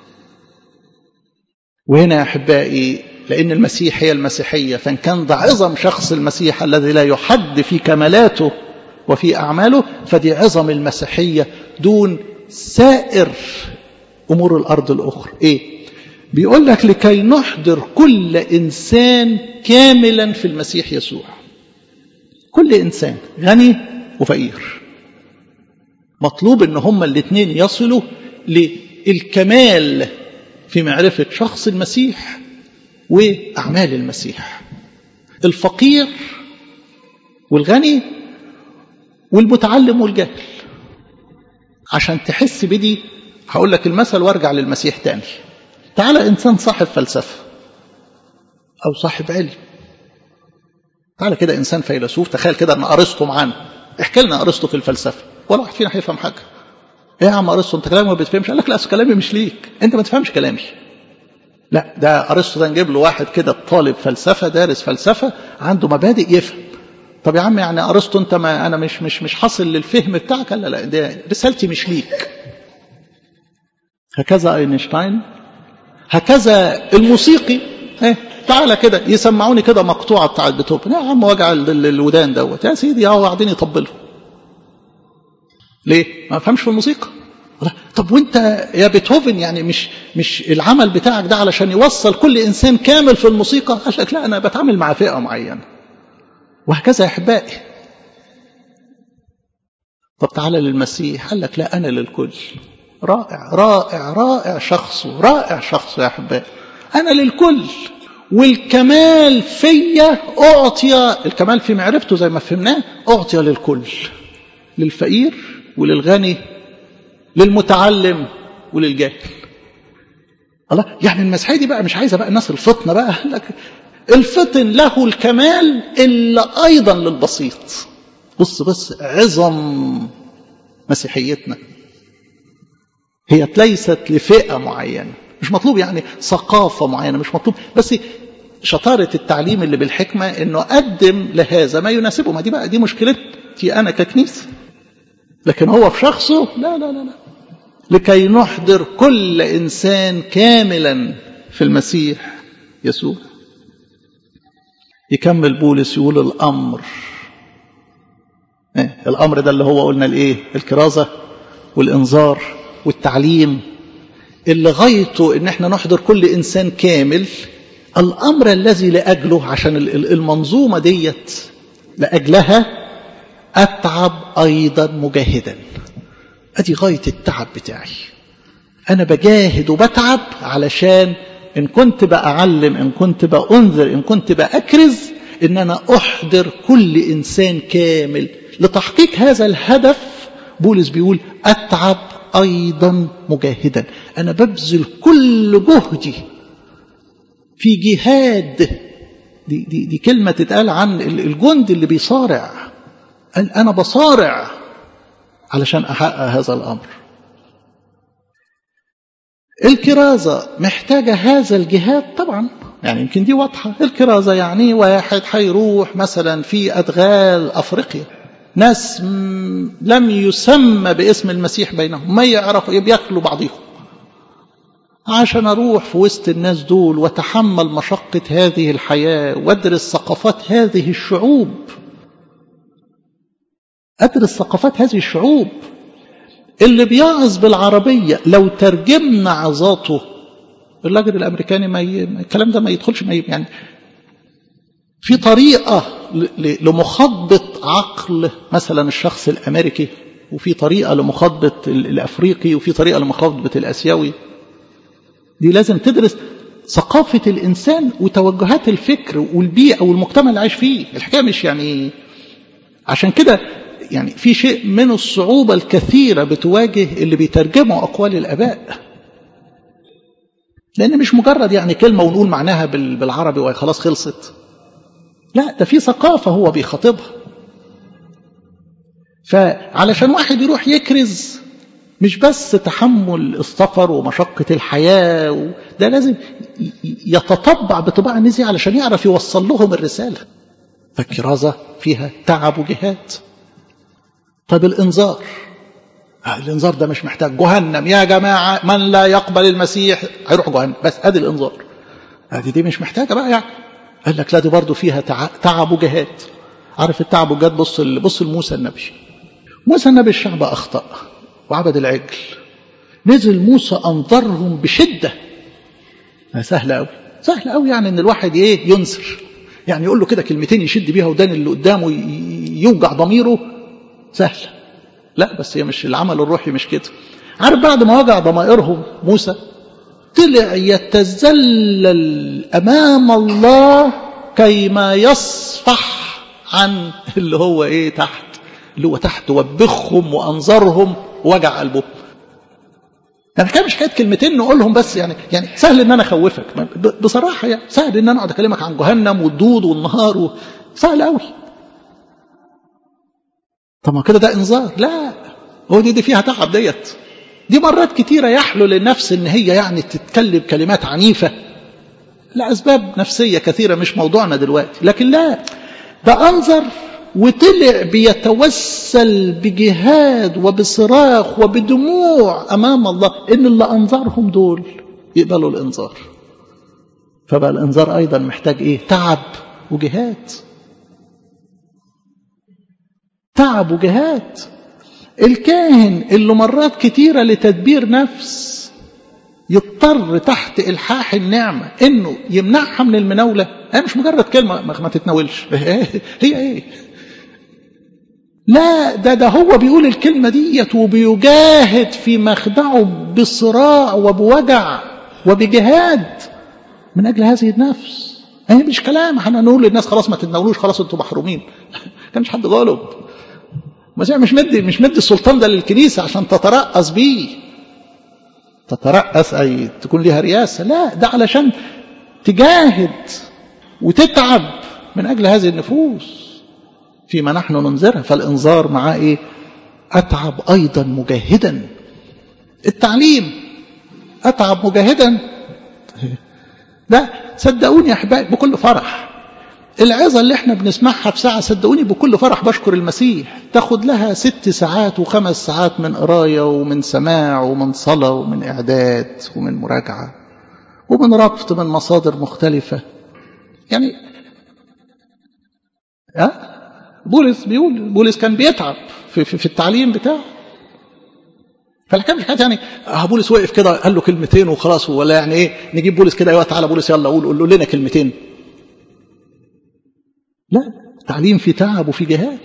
وهنا يا أحبائي لأن المسيح هي المسيحية فإن كان ده عظم شخص المسيح الذي لا يحد في كمالاته وفي أعماله فدي عظم المسيحية دون سائر أمور الأرض الأخرى إيه؟ بيقول لك لكي نحضر كل إنسان كاملا في المسيح يسوع كل إنسان غني وفقير مطلوب ان هما الاثنين يصلوا للكمال في معرفة شخص المسيح وأعمال المسيح الفقير والغني والمتعلم والجاهل عشان تحس بدي هقول لك المثل وارجع للمسيح تاني تعالى إنسان صاحب فلسفة أو صاحب علم تعالى كده إنسان فيلسوف تخيل كده أن أرسطو معانا احكي لنا أرسطو في الفلسفة ولا واحد فينا هيفهم حاجة ايه يا عم ارسطو انت كلامي ما بتفهمش قال لك لا كلامي مش ليك انت ما تفهمش كلامي لا ده ارسطو ده نجيب له واحد كده طالب فلسفه دارس فلسفه عنده مبادئ يفهم طب يا عم يعني ارسطو انت ما انا مش مش مش حاصل للفهم بتاعك لا لا ده رسالتي مش ليك هكذا اينشتاين هكذا الموسيقي ايه تعالى كده يسمعوني كده مقطوعه بتاعت بيتهوفن يا عم وجع الودان دوت يا سيدي اهو قاعدين يطبلوا ليه؟ ما فهمش في الموسيقى طب وانت يا بيتهوفن يعني مش مش العمل بتاعك ده علشان يوصل كل انسان كامل في الموسيقى قال لك لا انا بتعامل مع فئه معينه وهكذا يا احبائي طب تعالى للمسيح قال لك لا انا للكل رائع رائع رائع شخصه رائع شخصه يا احبائي انا للكل والكمال فيا اعطي الكمال في معرفته زي ما فهمناه اعطي للكل للفقير وللغني للمتعلم وللجاهل الله يعني المسيحيه دي بقى مش عايزه بقى الناس الفطنه بقى لك الفطن له الكمال الا ايضا للبسيط بص بص عظم مسيحيتنا هي ليست لفئه معينه مش مطلوب يعني ثقافه معينه مش مطلوب بس شطاره التعليم اللي بالحكمه انه قدم لهذا ما يناسبه ما دي بقى دي مشكلتي انا ككنيسه لكن هو في شخصه لا لا لا لا لكي نحضر كل إنسان كاملا في المسيح يسوع يكمل بولس يقول الأمر إيه؟ الأمر ده اللي هو قلنا الإيه الكرازة والإنذار والتعليم اللي غايته إن احنا نحضر كل إنسان كامل الأمر الذي لأجله عشان المنظومة ديت لأجلها أتعب أيضا مجاهدا أدي غاية التعب بتاعي أنا بجاهد وبتعب علشان إن كنت بأعلم إن كنت بأنذر إن كنت بأكرز إن أنا أحضر كل إنسان كامل لتحقيق هذا الهدف بولس بيقول أتعب أيضا مجاهدا أنا ببذل كل جهدي في جهاد دي, دي, دي كلمة تتقال عن الجند اللي بيصارع قال أنا بصارع علشان أحقق هذا الأمر الكرازة محتاجة هذا الجهاد طبعا يعني يمكن دي واضحة الكرازة يعني واحد هيروح مثلا في أدغال أفريقيا ناس لم يسمى باسم المسيح بينهم ما يعرفوا بياكلوا بعضهم عشان أروح في وسط الناس دول وتحمل مشقة هذه الحياة وأدرس ثقافات هذه الشعوب أدرس ثقافات هذه الشعوب اللي بيعظ بالعربية لو ترجمنا عظاته اللاجر الأمريكاني ما ي... الكلام ده ما يدخلش ما ي... يعني في طريقة لمخاطبة عقل مثلا الشخص الأمريكي وفي طريقة لمخاطبة الأفريقي وفي طريقة لمخاطبة الأسيوي دي لازم تدرس ثقافة الإنسان وتوجهات الفكر والبيئة والمجتمع اللي عايش فيه الحكاية مش يعني عشان كده يعني في شيء من الصعوبة الكثيرة بتواجه اللي بيترجموا أقوال الآباء لأن مش مجرد يعني كلمة ونقول معناها بالعربي وخلاص خلصت لا ده في ثقافة هو بيخاطبها فعلشان واحد يروح يكرز مش بس تحمل السفر ومشقة الحياة ده لازم يتطبع بطباع النزي علشان يعرف يوصل لهم الرسالة فالكرازة فيها تعب وجهاد طب الإنذار الإنذار ده مش محتاج جهنم يا جماعة من لا يقبل المسيح هيروح جهنم بس أدي الإنذار أدي دي مش محتاجة بقى يعني قال لك لا دي برضه فيها تعب وجهاد عارف التعب والجهاد بص بص لموسى النبي موسى النبي الشعب أخطأ وعبد العجل نزل موسى أنظرهم بشدة سهلة أوي سهل أوي يعني إن الواحد إيه ينذر يعني يقول له كده كلمتين يشد بيها ودان اللي قدامه يوجع ضميره سهلة لا بس هي مش العمل الروحي مش كده عارف بعد ما وجع ضمائرهم موسى طلع يتذلل أمام الله كيما يصفح عن اللي هو إيه تحت اللي هو تحت وبخهم وأنظرهم وجع قلبهم يعني كان مش حكايه كلمتين نقولهم بس يعني يعني سهل ان انا اخوفك بصراحه يعني سهل ان انا اقعد اكلمك عن جهنم والدود والنهار و... سهل قوي طب ما كده ده انذار لا هو دي, دي فيها تعب ديت دي مرات كتيره يحلو للنفس ان هي يعني تتكلم كلمات عنيفه لاسباب نفسيه كثيره مش موضوعنا دلوقتي لكن لا ده انظر وطلع بيتوسل بجهاد وبصراخ وبدموع امام الله ان اللي انظرهم دول يقبلوا الانذار فبقى الانذار ايضا محتاج ايه تعب وجهاد تعب وجهاد الكاهن اللي مرات كتيره لتدبير نفس يضطر تحت الحاح النعمه انه يمنعها من المناوله هي مش مجرد كلمه ما تتناولش هي ايه لا ده ده هو بيقول الكلمة ديت وبيجاهد في مخدعه بصراع وبوجع وبجهاد من أجل هذه النفس هي مش كلام احنا نقول للناس خلاص ما تتناولوش خلاص انتوا محرومين كانش حد غالب المسيح مش مدي مش مدي السلطان ده للكنيسة عشان تترأس بيه تترأس أي تكون ليها رياسة لا ده علشان تجاهد وتتعب من أجل هذه النفوس فيما نحن ننذرها فالإنذار معاه إيه أتعب أيضا مجاهدا التعليم أتعب مجاهدا لا صدقوني يا أحبائي بكل فرح العظة اللي احنا بنسمعها في ساعة صدقوني بكل فرح بشكر المسيح تاخد لها ست ساعات وخمس ساعات من قراية ومن سماع ومن صلاة ومن إعداد ومن مراجعة ومن ربط من مصادر مختلفة يعني أه؟ بولس بيقول بولس كان بيتعب في, في, في التعليم بتاعه فالحكايه مش حاجه يعني اه بولس وقف كده قال له كلمتين وخلاص ولا يعني ايه نجيب بولس كده ايوه تعالى بولس يلا قول قول لنا كلمتين لا تعليم في تعب وفي جهاد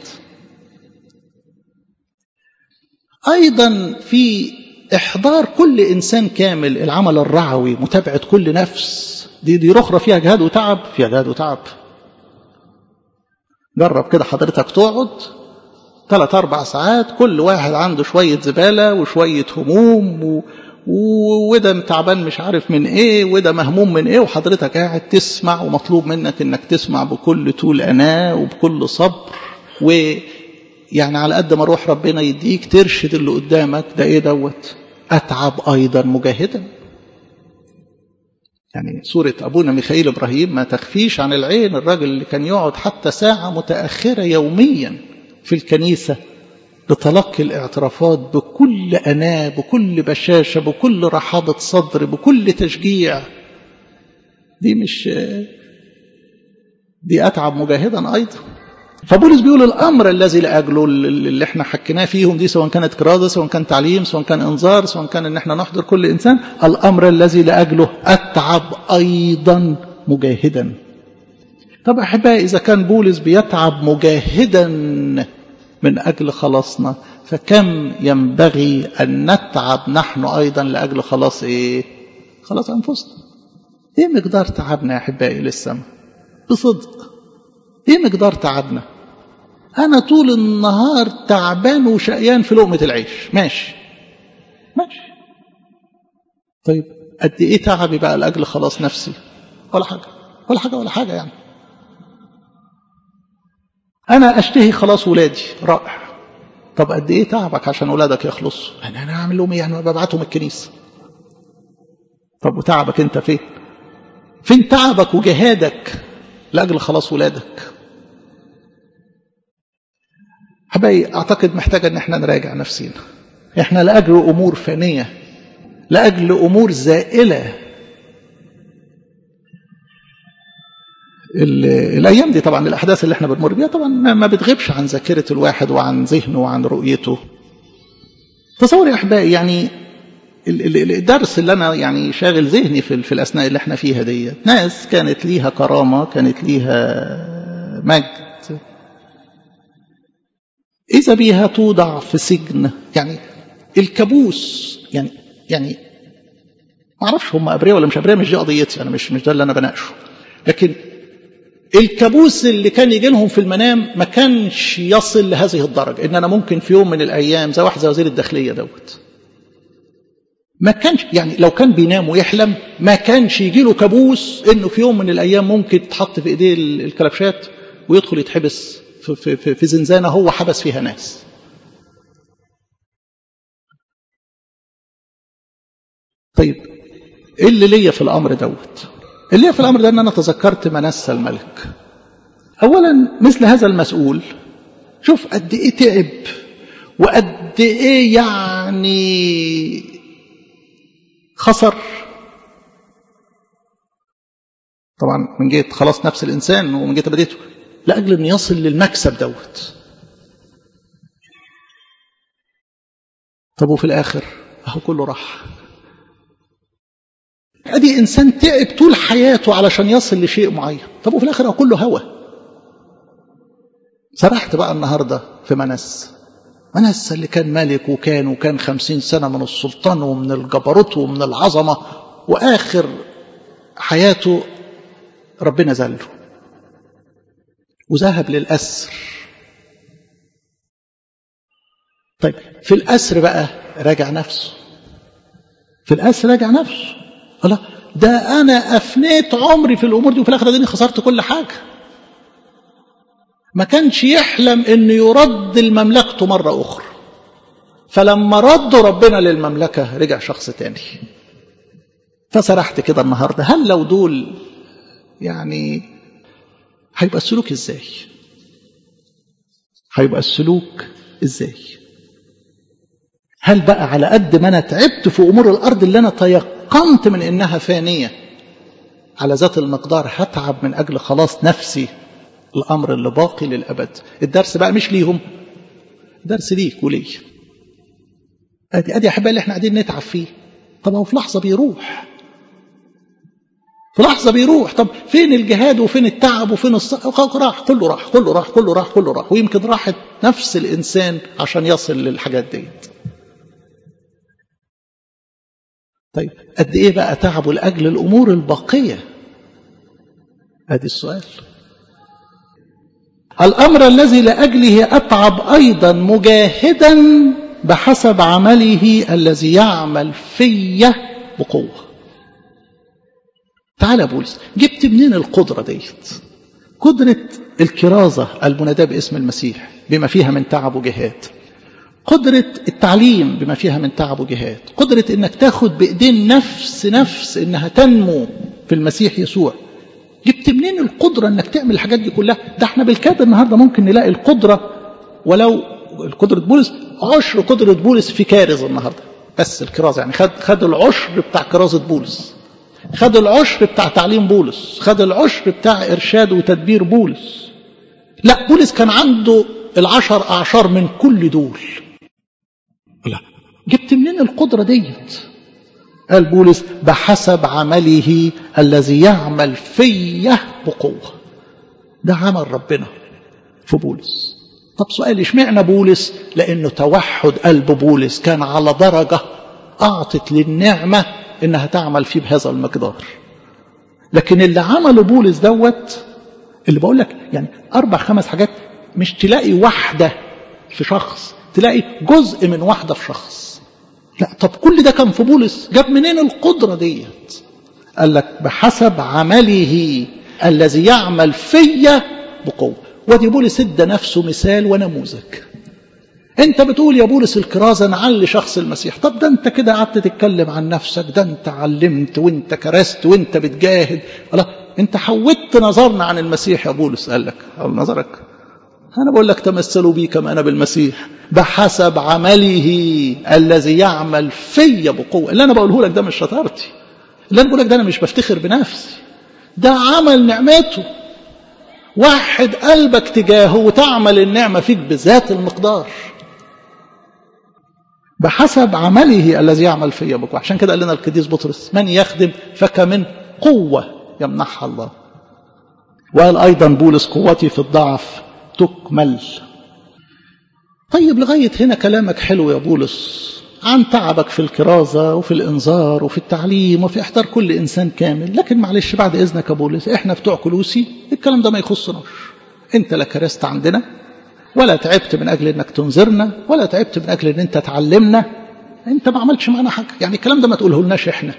ايضا في احضار كل انسان كامل العمل الرعوي متابعه كل نفس دي دي رخرة فيها جهاد وتعب فيها جهاد وتعب جرب كده حضرتك تقعد ثلاث أربع ساعات كل واحد عنده شوية زبالة وشوية هموم و... وده تعبان مش عارف من ايه وده مهموم من ايه وحضرتك قاعد تسمع ومطلوب منك انك تسمع بكل طول اناء وبكل صبر ويعني على قد ما روح ربنا يديك ترشد اللي قدامك ده ايه دوت اتعب ايضا مجاهدا يعني سورة أبونا ميخائيل إبراهيم ما تخفيش عن العين الراجل اللي كان يقعد حتى ساعة متأخرة يوميا في الكنيسة لتلقي الاعترافات بكل أناة بكل بشاشة بكل رحابة صدر بكل تشجيع دي مش دي أتعب مجاهدا أيضا فبولس بيقول الأمر الذي لأجله اللي احنا حكيناه فيهم دي سواء كانت كرازة سواء كان تعليم سواء كان إنذار سواء كان إن احنا نحضر كل إنسان الأمر الذي لأجله أتعب أيضا مجاهدا طب أحبائي إذا كان بولس بيتعب مجاهدا من أجل خلاصنا فكم ينبغي أن نتعب نحن أيضا لأجل خلاص إيه خلاص أنفسنا إيه مقدار تعبنا يا أحبائي للسماء بصدق إيه مقدار تعبنا أنا طول النهار تعبان وشقيان في لقمة العيش ماشي ماشي طيب قد إيه تعبي بقى لأجل خلاص نفسي ولا حاجة ولا حاجة ولا حاجة يعني أنا أشتهي خلاص ولادي رائع طب قد ايه تعبك عشان اولادك يخلصوا يعني انا اعمل لهم ايه يعني ببعتهم الكنيسه طب وتعبك انت فين فين تعبك وجهادك لاجل خلاص ولادك حبايبي اعتقد محتاجه ان احنا نراجع نفسينا احنا لاجل امور فانيه لاجل امور زائله الايام دي طبعا الاحداث اللي احنا بنمر بيها طبعا ما بتغيبش عن ذاكره الواحد وعن ذهنه وعن رؤيته تصور يا احبائي يعني الدرس اللي انا يعني شاغل ذهني في, في الاثناء اللي احنا فيها دي ناس كانت ليها كرامه كانت ليها مجد اذا بيها توضع في سجن يعني الكابوس يعني يعني ما اعرفش هم ابرياء ولا مش ابرياء مش دي قضيتي انا مش مش ده اللي انا بناقشه لكن الكابوس اللي كان يجي لهم في المنام ما كانش يصل لهذه الدرجه ان انا ممكن في يوم من الايام زي واحد زي وزير الداخليه دوت ما كانش يعني لو كان بينام ويحلم ما كانش يجي له كابوس انه في يوم من الايام ممكن تحط في ايديه الكلبشات ويدخل يتحبس في, في, في, في زنزانه هو حبس فيها ناس طيب ايه اللي ليا في الامر دوت اللي ليا في الامر ده ان انا تذكرت منسى الملك اولا مثل هذا المسؤول شوف قد ايه تعب وقد ايه يعني خسر طبعا من جهه خلاص نفس الانسان ومن جهه بديته لاجل ان يصل للمكسب دوت طب وفي الاخر اهو كله راح ادي انسان تعب طول حياته علشان يصل لشيء معين طب وفي الاخر اهو كله هوى سرحت بقى النهارده في منس منس اللي كان ملك وكان وكان خمسين سنة من السلطان ومن الجبروت ومن العظمة وآخر حياته ربنا زله وذهب للأسر طيب في الأسر بقى راجع نفسه في الأسر راجع نفسه الله ده أنا أفنيت عمري في الأمور دي وفي الآخر دي خسرت كل حاجة ما كانش يحلم أنه يرد لمملكته مرة أخرى فلما ردوا ربنا للمملكة رجع شخص تاني فسرحت كده النهاردة هل لو دول يعني هيبقى السلوك ازاي هيبقى السلوك ازاي هل بقى على قد ما انا تعبت في امور الارض اللي انا تيقنت من انها فانيه على ذات المقدار هتعب من اجل خلاص نفسي الامر اللي باقي للابد الدرس بقى مش ليهم درس ليك ولي ادي ادي يا احبائي اللي احنا قاعدين نتعب فيه طب هو في لحظه بيروح في لحظة بيروح طب فين الجهاد وفين التعب وفين الص... راح كله راح كله راح كله راح كله راح ويمكن راحت نفس الإنسان عشان يصل للحاجات ديت طيب قد إيه بقى تعبوا لأجل الأمور الباقية ادي السؤال الأمر الذي لأجله أتعب أيضا مجاهدا بحسب عمله الذي يعمل في بقوه تعالى يا بولس جبت منين القدرة ديت قدرة الكرازة المناداة باسم المسيح بما فيها من تعب وجهاد قدرة التعليم بما فيها من تعب وجهاد قدرة انك تاخد بايدين نفس نفس انها تنمو في المسيح يسوع جبت منين القدرة انك تعمل الحاجات دي كلها ده احنا بالكاد النهاردة ممكن نلاقي القدرة ولو قدرة بولس عشر قدرة بولس في كارز النهاردة بس الكرازة يعني خد, خد العشر بتاع كرازة بولس خد العشر بتاع تعليم بولس خد العشر بتاع إرشاد وتدبير بولس لا بولس كان عنده العشر أعشار من كل دول لا جبت منين القدرة ديت قال بولس بحسب عمله الذي يعمل فيه بقوة ده عمل ربنا في بولس طب سؤال اشمعنى بولس لأنه توحد قلب بولس كان على درجة أعطت للنعمة انها تعمل فيه بهذا المقدار لكن اللي عمله بولس دوت اللي بقول لك يعني اربع خمس حاجات مش تلاقي واحده في شخص تلاقي جزء من واحده في شخص لا طب كل ده كان في بولس جاب منين القدره ديت قال لك بحسب عمله الذي يعمل فيا بقوه ودي بولس ادى نفسه مثال ونموذج انت بتقول يا بولس الكرازة نعلي شخص المسيح طب ده انت كده قعدت تتكلم عن نفسك ده انت علمت وانت كرست وانت بتجاهد الله انت حودت نظرنا عن المسيح يا بولس قال لك او نظرك انا بقول لك تمثلوا بي كما انا بالمسيح بحسب عمله الذي يعمل في بقوة اللي انا بقوله لك ده مش شطارتي اللي انا بقول لك ده انا مش بفتخر بنفسي ده عمل نعمته وحد قلبك تجاهه وتعمل النعمة فيك بذات المقدار بحسب عمله الذي يعمل في بقوة عشان كده قال لنا القديس بطرس من يخدم فكمن قوة يمنحها الله وقال أيضا بولس قوتي في الضعف تكمل طيب لغاية هنا كلامك حلو يا بولس عن تعبك في الكرازة وفي الإنذار وفي التعليم وفي إحضار كل إنسان كامل لكن معلش بعد إذنك يا بولس إحنا بتوع كلوسي الكلام ده ما يخصناش أنت لا كرست عندنا ولا تعبت من أجل أنك تنذرنا ولا تعبت من أجل أن أنت تعلمنا أنت ما عملتش معنا حاجة يعني الكلام ده ما تقوله لناش إحنا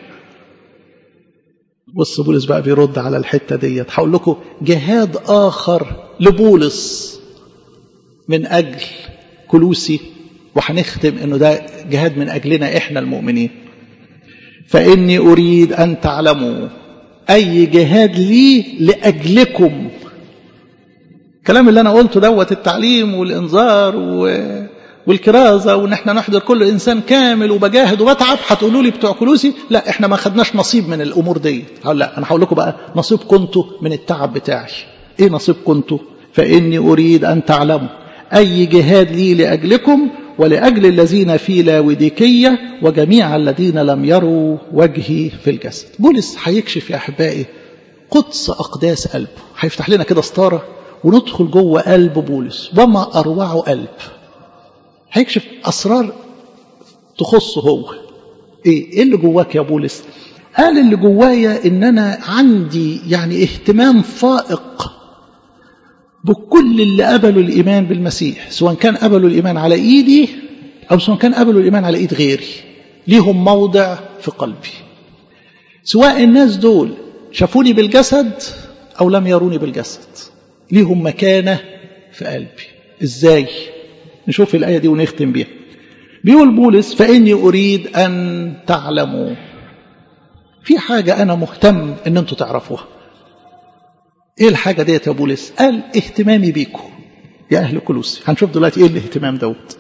بص بولس بقى بيرد على الحتة ديت هقول لكم جهاد آخر لبولس من أجل كلوسي وهنختم انه ده جهاد من اجلنا احنا المؤمنين فاني اريد ان تعلموا اي جهاد لي لاجلكم الكلام اللي انا قلته دوت التعليم والانذار و... والكرازة وان احنا نحضر كل انسان كامل وبجاهد وبتعب هتقولوا لي بتوع كلوسي لا احنا ما خدناش نصيب من الامور دي لا انا هقول لكم بقى نصيبكم انتوا من التعب بتاعي ايه نصيبكم انتوا فاني اريد ان تعلموا اي جهاد لي لاجلكم ولأجل الذين في لاوديكية وجميع الذين لم يروا وجهي في الجسد بولس هيكشف يا أحبائي قدس أقداس قلبه هيفتح لنا كده ستارة وندخل جوه قلب بولس وما أروعه قلب هيكشف أسرار تخصه هو إيه, إيه اللي جواك يا بولس قال اللي جوايا إن أنا عندي يعني اهتمام فائق بكل اللي قبلوا الإيمان بالمسيح سواء كان قبلوا الإيمان على إيدي أو سواء كان قبلوا الإيمان على إيد غيري ليهم موضع في قلبي سواء الناس دول شافوني بالجسد أو لم يروني بالجسد ليهم مكانة في قلبي إزاي نشوف الآية دي ونختم بيها بيقول بولس فإني أريد أن تعلموا في حاجة أنا مهتم أن أنتوا تعرفوها ايه الحاجة ديت يا بولس قال اهتمامي بيكم يا اهل كلوسي هنشوف دلوقتي ايه الاهتمام دوت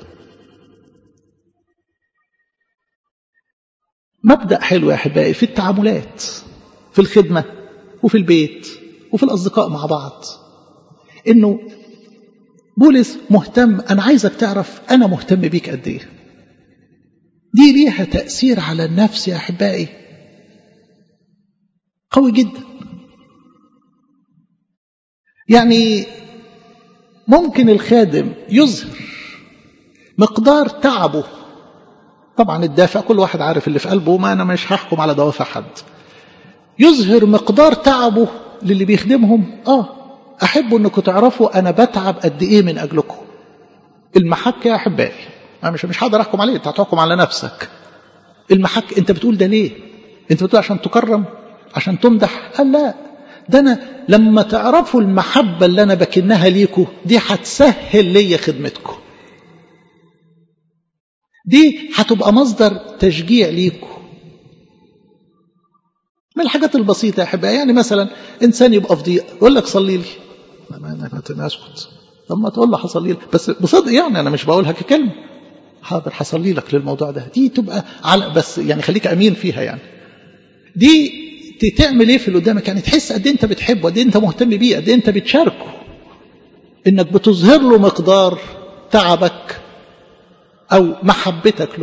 مبدأ حلو يا احبائي في التعاملات في الخدمة وفي البيت وفي الاصدقاء مع بعض انه بولس مهتم انا عايزك تعرف انا مهتم بيك قد ايه دي ليها تأثير على النفس يا احبائي قوي جدا يعني ممكن الخادم يظهر مقدار تعبه طبعا الدافع كل واحد عارف اللي في قلبه ما انا مش هحكم على دوافع حد يظهر مقدار تعبه للي بيخدمهم اه احب انكم تعرفوا انا بتعب قد ايه من اجلكم المحك يا احبائي انا مش مش هقدر احكم عليه انت هتحكم على نفسك المحك انت بتقول ده ليه انت بتقول عشان تكرم عشان تمدح قال لا ده أنا لما تعرفوا المحبة اللي أنا بكنها ليكم دي هتسهل لي خدمتكم دي هتبقى مصدر تشجيع ليكم من الحاجات البسيطة يا أحبائي يعني مثلا إنسان يبقى في ضيق يقول لك صلي لي ما أسكت طب ما تقول له هصلي لك بس بصدق يعني أنا مش بقولها ككلمة حاضر هصلي لك للموضوع ده دي تبقى على بس يعني خليك أمين فيها يعني دي تعمل ايه في اللي قدامك يعني تحس قد ايه انت بتحبه قد ايه انت مهتم بيه قد ايه انت بتشاركه انك بتظهر له مقدار تعبك او محبتك له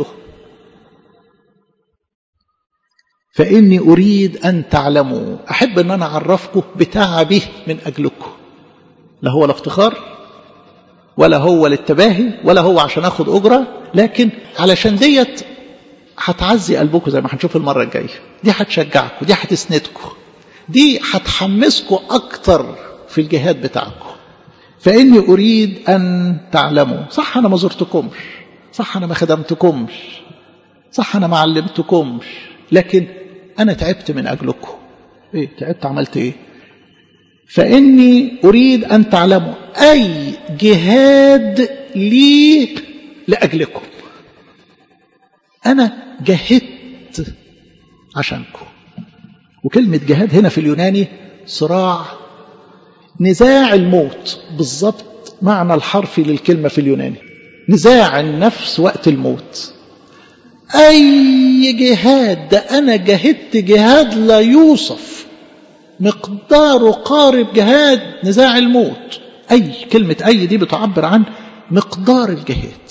فاني اريد ان تعلموا احب ان انا اعرفكم بتعبي من اجلكم لا هو الافتخار ولا هو للتباهي ولا هو عشان اخد اجره لكن علشان ديت هتعزي قلبكم زي ما هنشوف المرة الجاية دي هتشجعكم دي هتسندكم دي هتحمسكم أكتر في الجهاد بتاعكم فإني أريد أن تعلموا صح أنا ما زرتكمش صح أنا ما خدمتكمش صح أنا ما علمتكمش لكن أنا تعبت من أجلكم إيه تعبت عملت إيه فإني أريد أن تعلموا أي جهاد لي لأجلكم أنا جهدت عشانكم وكلمة جهاد هنا في اليوناني صراع نزاع الموت بالضبط معنى الحرفي للكلمة في اليوناني نزاع النفس وقت الموت أي جهاد ده أنا جهدت جهاد لا يوصف مقداره قارب جهاد نزاع الموت أي كلمة أي دي بتعبر عن مقدار الجهاد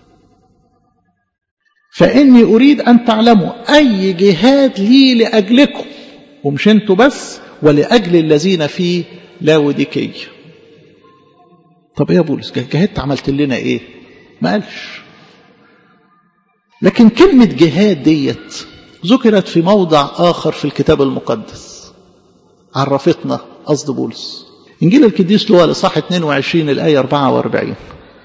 فإني أريد أن تعلموا أي جهاد لي لأجلكم ومش انتوا بس ولأجل الذين في لاوديكية طب ايه يا بولس جهدت عملت لنا ايه ما قالش لكن كلمة جهاد ديت ذكرت في موضع آخر في الكتاب المقدس عرفتنا قصد بولس إنجيل القديس لوقا لصح 22 الآية 44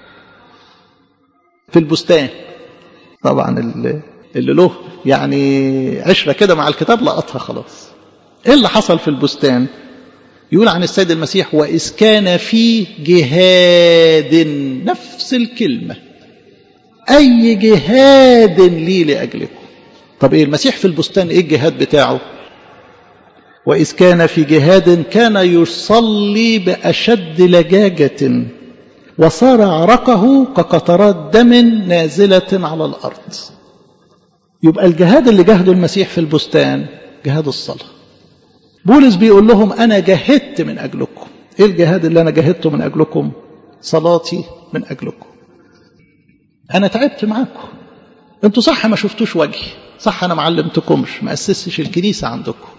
في البستان طبعا اللي له يعني عشرة كده مع الكتاب لقطها خلاص ايه اللي حصل في البستان يقول عن السيد المسيح وإذ كان في جهاد نفس الكلمة أي جهاد لي لأجلكم طب إيه المسيح في البستان إيه الجهاد بتاعه وإذ كان في جهاد كان يصلي بأشد لجاجة وصار عرقه كقطرات دم نازلة على الأرض يبقى الجهاد اللي جهده المسيح في البستان جهاد الصلاة بولس بيقول لهم أنا جهدت من أجلكم إيه الجهاد اللي أنا جهدته من أجلكم صلاتي من أجلكم أنا تعبت معاكم أنتوا صح ما شفتوش وجهي صح أنا ما علمتكمش ما أسستش الكنيسة عندكم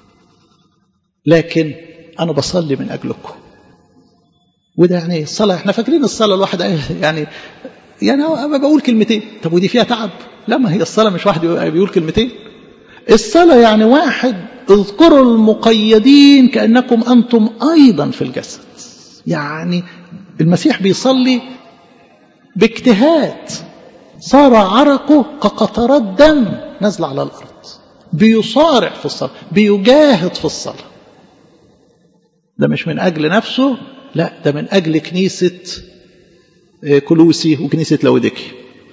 لكن أنا بصلي من أجلكم وده يعني الصلاة احنا فاكرين الصلاة الواحد يعني يعني بقول كلمتين طب ودي فيها تعب لا ما هي الصلاة مش واحد بيقول كلمتين الصلاة يعني واحد اذكروا المقيدين كأنكم أنتم أيضا في الجسد يعني المسيح بيصلي باجتهاد صار عرقه كقطرات دم نازلة على الأرض بيصارع في الصلاة بيجاهد في الصلاة ده مش من أجل نفسه لا ده من أجل كنيسة كلوسي وكنيسة لوديكي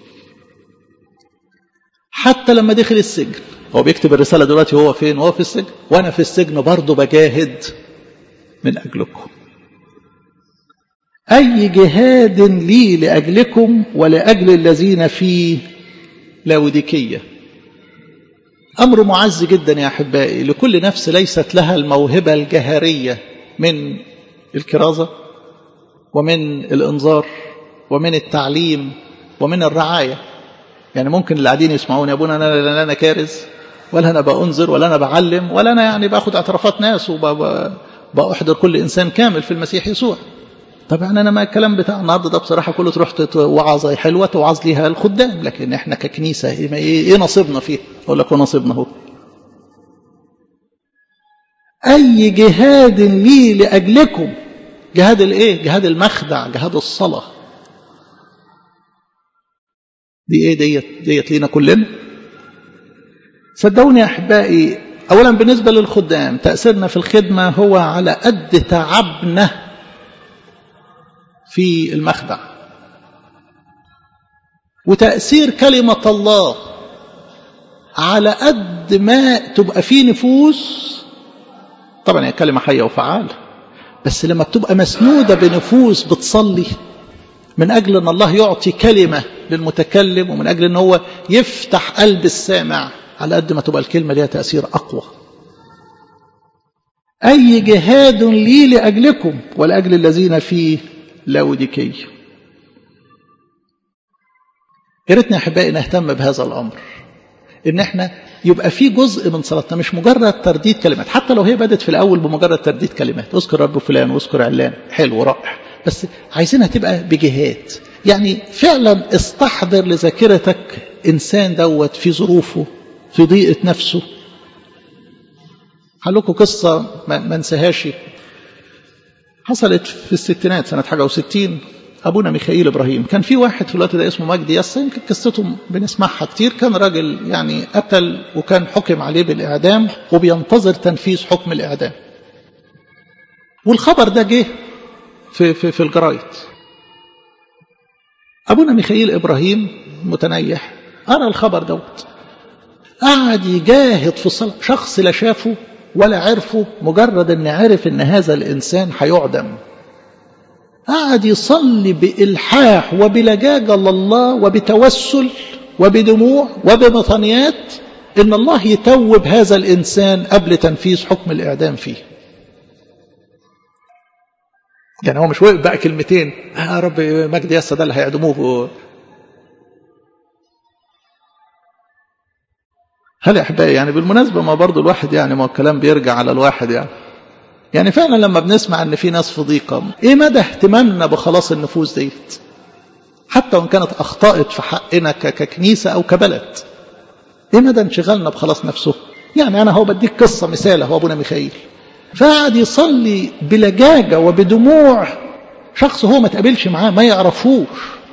حتى لما دخل السجن هو بيكتب الرسالة دلوقتي هو فين وهو في السجن وأنا في السجن برضه بجاهد من أجلكم أي جهاد لي لأجلكم ولأجل الذين في لاوديكية أمر معز جدا يا أحبائي لكل نفس ليست لها الموهبة الجهرية من الكرازة ومن الإنذار ومن التعليم ومن الرعاية يعني ممكن اللي قاعدين يسمعوني يا ابونا أنا لا أنا كارز ولا أنا بأنذر ولا أنا بعلم ولا أنا يعني باخد اعترافات ناس وبأحضر كل إنسان كامل في المسيح يسوع طب يعني أنا ما الكلام بتاع النهارده ده بصراحة كله تروح وعظة حلوة توعظ ليها الخدام لكن إحنا ككنيسة إيه, إيه نصيبنا فيه أقول لك نصيبنا هو أي جهاد لي لأجلكم جهاد الإيه؟ جهاد المخدع جهاد الصلاة دي إيه ديت ديت لينا كلنا صدقوني يا أحبائي أولا بالنسبة للخدام تأثيرنا في الخدمة هو على قد تعبنا في المخدع وتأثير كلمة الله على قد ما تبقى في نفوس طبعا هي كلمة حية وفعالة بس لما بتبقى مسنودة بنفوس بتصلي من أجل أن الله يعطي كلمة للمتكلم ومن أجل أن هو يفتح قلب السامع على قد ما تبقى الكلمة ليها تأثير أقوى أي جهاد لي لأجلكم ولأجل الذين في لاوديكي يا ريتنا احبائي نهتم بهذا الامر ان احنا يبقى في جزء من صلاتنا مش مجرد ترديد كلمات حتى لو هي بدت في الاول بمجرد ترديد كلمات اذكر رب فلان واذكر علان حلو رائع بس عايزينها تبقى بجهاد يعني فعلا استحضر لذاكرتك انسان دوت في ظروفه في ضيقه نفسه هقول قصه ما انساهاش حصلت في الستينات سنة حاجة وستين أبونا ميخائيل إبراهيم كان في واحد في الوقت ده اسمه مجدي يسا يمكن قصته بنسمعها كتير كان راجل يعني قتل وكان حكم عليه بالإعدام وبينتظر تنفيذ حكم الإعدام والخبر ده جه في, في, في الجرايد أبونا ميخائيل إبراهيم متنيح أرى الخبر دوت قعد يجاهد في الصلاة شخص لا شافه ولا عرفه مجرد أن عرف أن هذا الإنسان هيعدم قعد يصلي بإلحاح وبلجاجة لله وبتوسل وبدموع وبمطنيات إن الله يتوب هذا الإنسان قبل تنفيذ حكم الإعدام فيه يعني هو مش وقف بقى كلمتين يا رب مجد يسا ده اللي هيعدموه هل يا احبائي يعني بالمناسبه ما برضو الواحد يعني ما الكلام بيرجع على الواحد يعني يعني فعلا لما بنسمع ان في ناس في ضيقه ايه مدى اهتمامنا بخلاص النفوس ديت حتى وان كانت اخطات في حقنا ككنيسه او كبلد ايه مدى انشغالنا بخلاص نفسه يعني انا هو بديك قصه مثال هو ابونا ميخائيل فقعد يصلي بلجاجه وبدموع شخص هو ما تقابلش معاه ما يعرفوش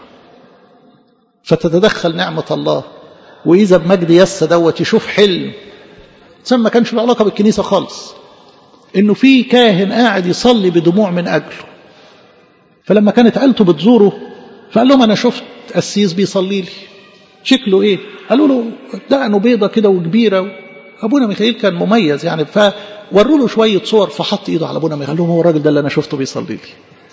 فتتدخل نعمه الله واذا بمجد يسا دوت يشوف حلم ثم ما كانش له علاقه بالكنيسه خالص انه في كاهن قاعد يصلي بدموع من اجله فلما كانت عيلته بتزوره فقال لهم انا شفت قسيس بيصلي لي شكله ايه قالوا له دقنه بيضه كده وكبيره ابونا ميخائيل كان مميز يعني فوروا له شويه صور فحط ايده على ابونا ميخائيل قال لهم هو الراجل ده اللي انا شفته بيصلي لي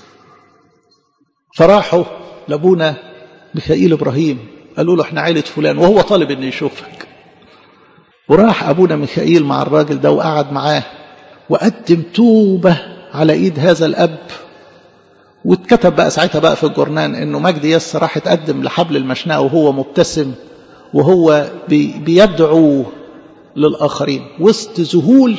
فراحوا لابونا ميخائيل ابراهيم قالوا له احنا عيلة فلان وهو طالب انه يشوفك وراح ابونا ميخائيل مع الراجل ده وقعد معاه وقدم توبة على ايد هذا الاب واتكتب بقى ساعتها بقى في الجورنان انه مجدي يس راح اتقدم لحبل المشنقة وهو مبتسم وهو بي بيدعو للاخرين وسط ذهول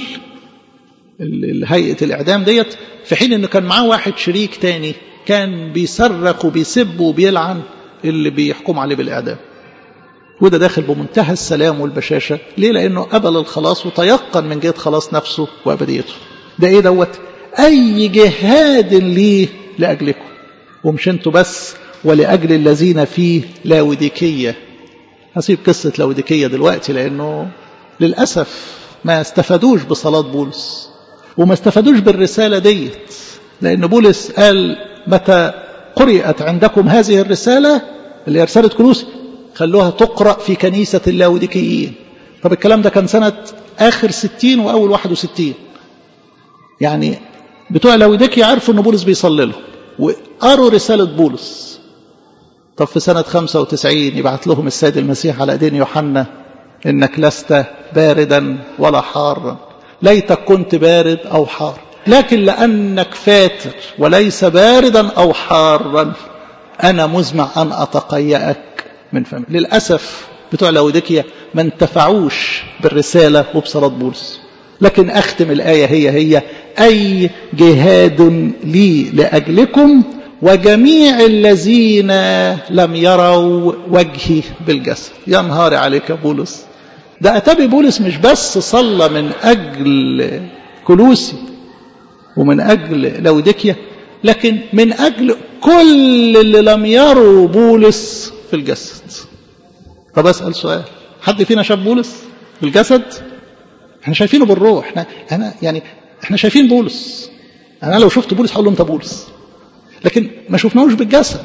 هيئة الاعدام ديت في حين انه كان معاه واحد شريك تاني كان بيصرخ وبيسب وبيلعن اللي بيحكم عليه بالإعدام وده داخل بمنتهى السلام والبشاشة ليه لأنه قبل الخلاص وتيقن من جهة خلاص نفسه وأبديته ده إيه دوت أي جهاد ليه لأجلكم ومش انتوا بس ولأجل الذين فيه لاوديكية هسيب قصة لاوديكية دلوقتي لأنه للأسف ما استفادوش بصلاة بولس وما استفادوش بالرسالة ديت لأن بولس قال متى قرئت عندكم هذه الرسالة اللي هي رسالة كلوس خلوها تقرأ في كنيسة اللاوديكيين طب الكلام ده كان سنة آخر ستين وأول واحد وستين يعني بتوع لاوديكيا عرفوا أن بولس بيصلي لهم وقروا رسالة بولس طب في سنة 95 يبعث لهم السيد المسيح على ايدين يوحنا إنك لست باردا ولا حارا ليتك كنت بارد أو حار لكن لأنك فاتر وليس باردا أو حارا أنا مزمع أن أتقيأك من فمي للأسف بتوع لاوديكيا ما انتفعوش بالرسالة وبصلاة بولس لكن أختم الآية هي هي أي جهاد لي لأجلكم وجميع الذين لم يروا وجهي بالجسد يا نهار عليك يا بولس ده أتابي بولس مش بس صلى من أجل كلوسي ومن أجل لوديكيا لكن من أجل كل اللي لم يروا بولس في الجسد طب أسأل سؤال حد فينا شاف بولس في الجسد احنا شايفينه بالروح احنا انا يعني احنا شايفين بولس انا لو شفت بولس هقول له انت بولس لكن ما شفناهوش بالجسد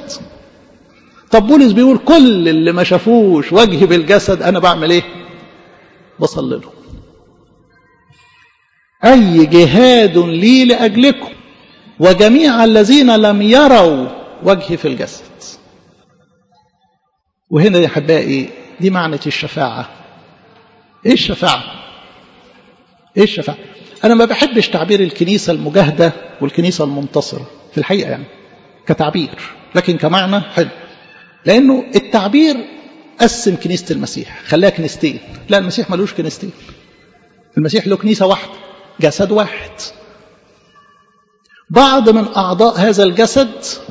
طب بولس بيقول كل اللي ما شافوش وجهي بالجسد انا بعمل ايه بصلي له أي جهاد لي لأجلكم وجميع الذين لم يروا وجهي في الجسد وهنا يا أحبائي دي معنى الشفاعة إيه الشفاعة إيه الشفاعة أنا ما بحبش تعبير الكنيسة المجاهدة والكنيسة المنتصرة في الحقيقة يعني كتعبير لكن كمعنى حلو لأنه التعبير قسم كنيسة المسيح خلاها كنيستين لا المسيح ملوش كنيستين المسيح له كنيسة واحدة جسد واحد بعض من أعضاء هذا الجسد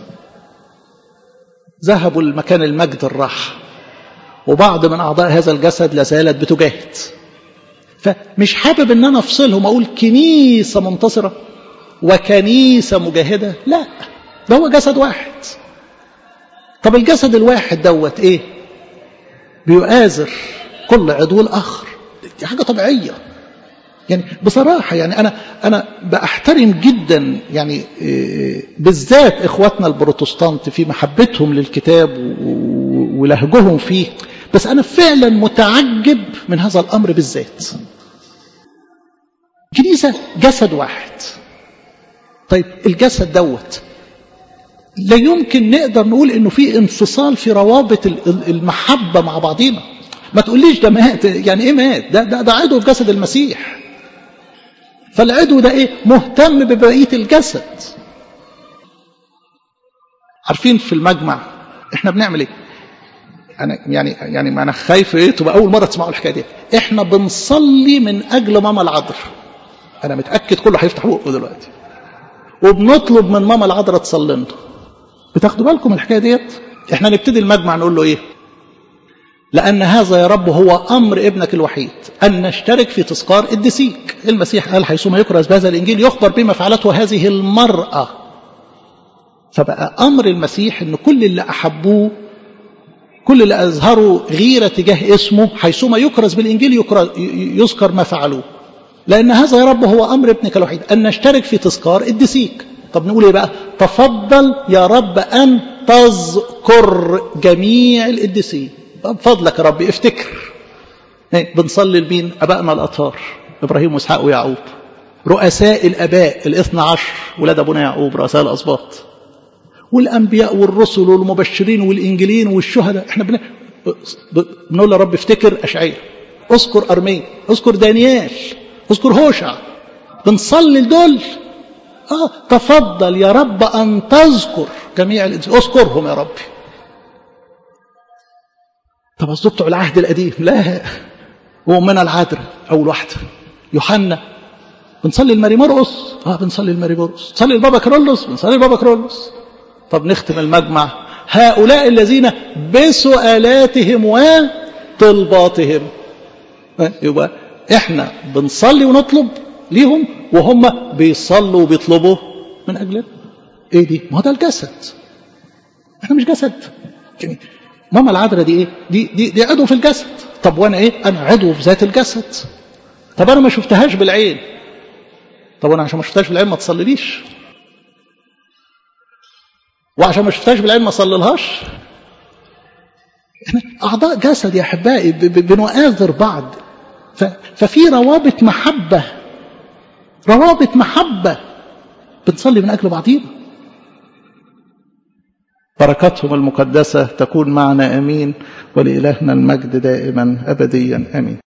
ذهبوا لمكان المجد الراحة وبعض من أعضاء هذا الجسد لازالت بتجاهد فمش حابب ان انا افصلهم اقول كنيسة منتصرة وكنيسة مجاهدة لا ده هو جسد واحد طب الجسد الواحد دوت ايه بيؤازر كل عضو الاخر دي حاجة طبيعية يعني بصراحة يعني أنا أنا بأحترم جدا يعني بالذات إخواتنا البروتستانت في محبتهم للكتاب ولهجهم فيه بس أنا فعلا متعجب من هذا الأمر بالذات كنيسة جسد واحد طيب الجسد دوت لا يمكن نقدر نقول انه في انفصال في روابط المحبة مع بعضينا ما تقوليش ده مات يعني ايه مات ده ده, ده عضو في جسد المسيح فالعضو ده ايه مهتم ببقية الجسد عارفين في المجمع احنا بنعمل ايه انا يعني يعني ما انا خايف ايه تبقى اول مره تسمعوا الحكايه دي احنا بنصلي من اجل ماما العذراء انا متاكد كله هيفتح بقه دلوقتي وبنطلب من ماما العذراء تصلي لنا بتاخدوا بالكم الحكايه ديت احنا نبتدي المجمع نقول له ايه لأن هذا يا رب هو أمر ابنك الوحيد أن نشترك في تذكار الدسيك المسيح قال حيثما يكرز بهذا الإنجيل يخبر بما فعلته هذه المرأة فبقى أمر المسيح أن كل اللي أحبوه كل اللي أظهروا غيرة تجاه اسمه حيثما يكرز بالإنجيل يذكر ما فعلوه لأن هذا يا رب هو أمر ابنك الوحيد أن نشترك في تذكار الدسيك طب نقول إيه بقى تفضل يا رب أن تذكر جميع القديسين بفضلك يا رب افتكر ايه بنصلي لمين ابائنا الاطهار ابراهيم واسحاق ويعقوب رؤساء الاباء الاثنى عشر ولاد ابونا يعقوب رؤساء الاسباط والانبياء والرسل والمبشرين والانجيلين والشهداء احنا بن... بنقول يا رب افتكر اشعياء اذكر ارميا اذكر دانيال اذكر هوشع بنصلي لدول اه تفضل يا رب ان تذكر جميع الانسان اذكرهم يا ربي طب اصل بتوع العهد القديم لا وامنا العذراء اول واحده يوحنا بنصلي الماري مرقص اه بنصلي الماري مرقص نصلي البابا كرولوس بنصلي البابا كرولوس طب نختم المجمع هؤلاء الذين بسؤالاتهم وطلباتهم يبقى احنا بنصلي ونطلب ليهم وهم بيصلوا وبيطلبوا من اجلنا ايه دي ما ده الجسد احنا مش جسد يعني ماما العذراء دي ايه دي دي دي عضو في الجسد طب وانا ايه انا عضو في ذات الجسد طب انا ما شفتهاش بالعين طب انا عشان ما شفتهاش بالعين ما تصليليش وعشان ما شفتهاش بالعين ما اصليلهاش احنا اعضاء جسد يا احبائي بنؤازر بعض ففي روابط محبه روابط محبه بنصلي من اجل بعضينا بركاتهم المقدسة تكون معنا أمين ولإلهنا المجد دائما أبديا أمين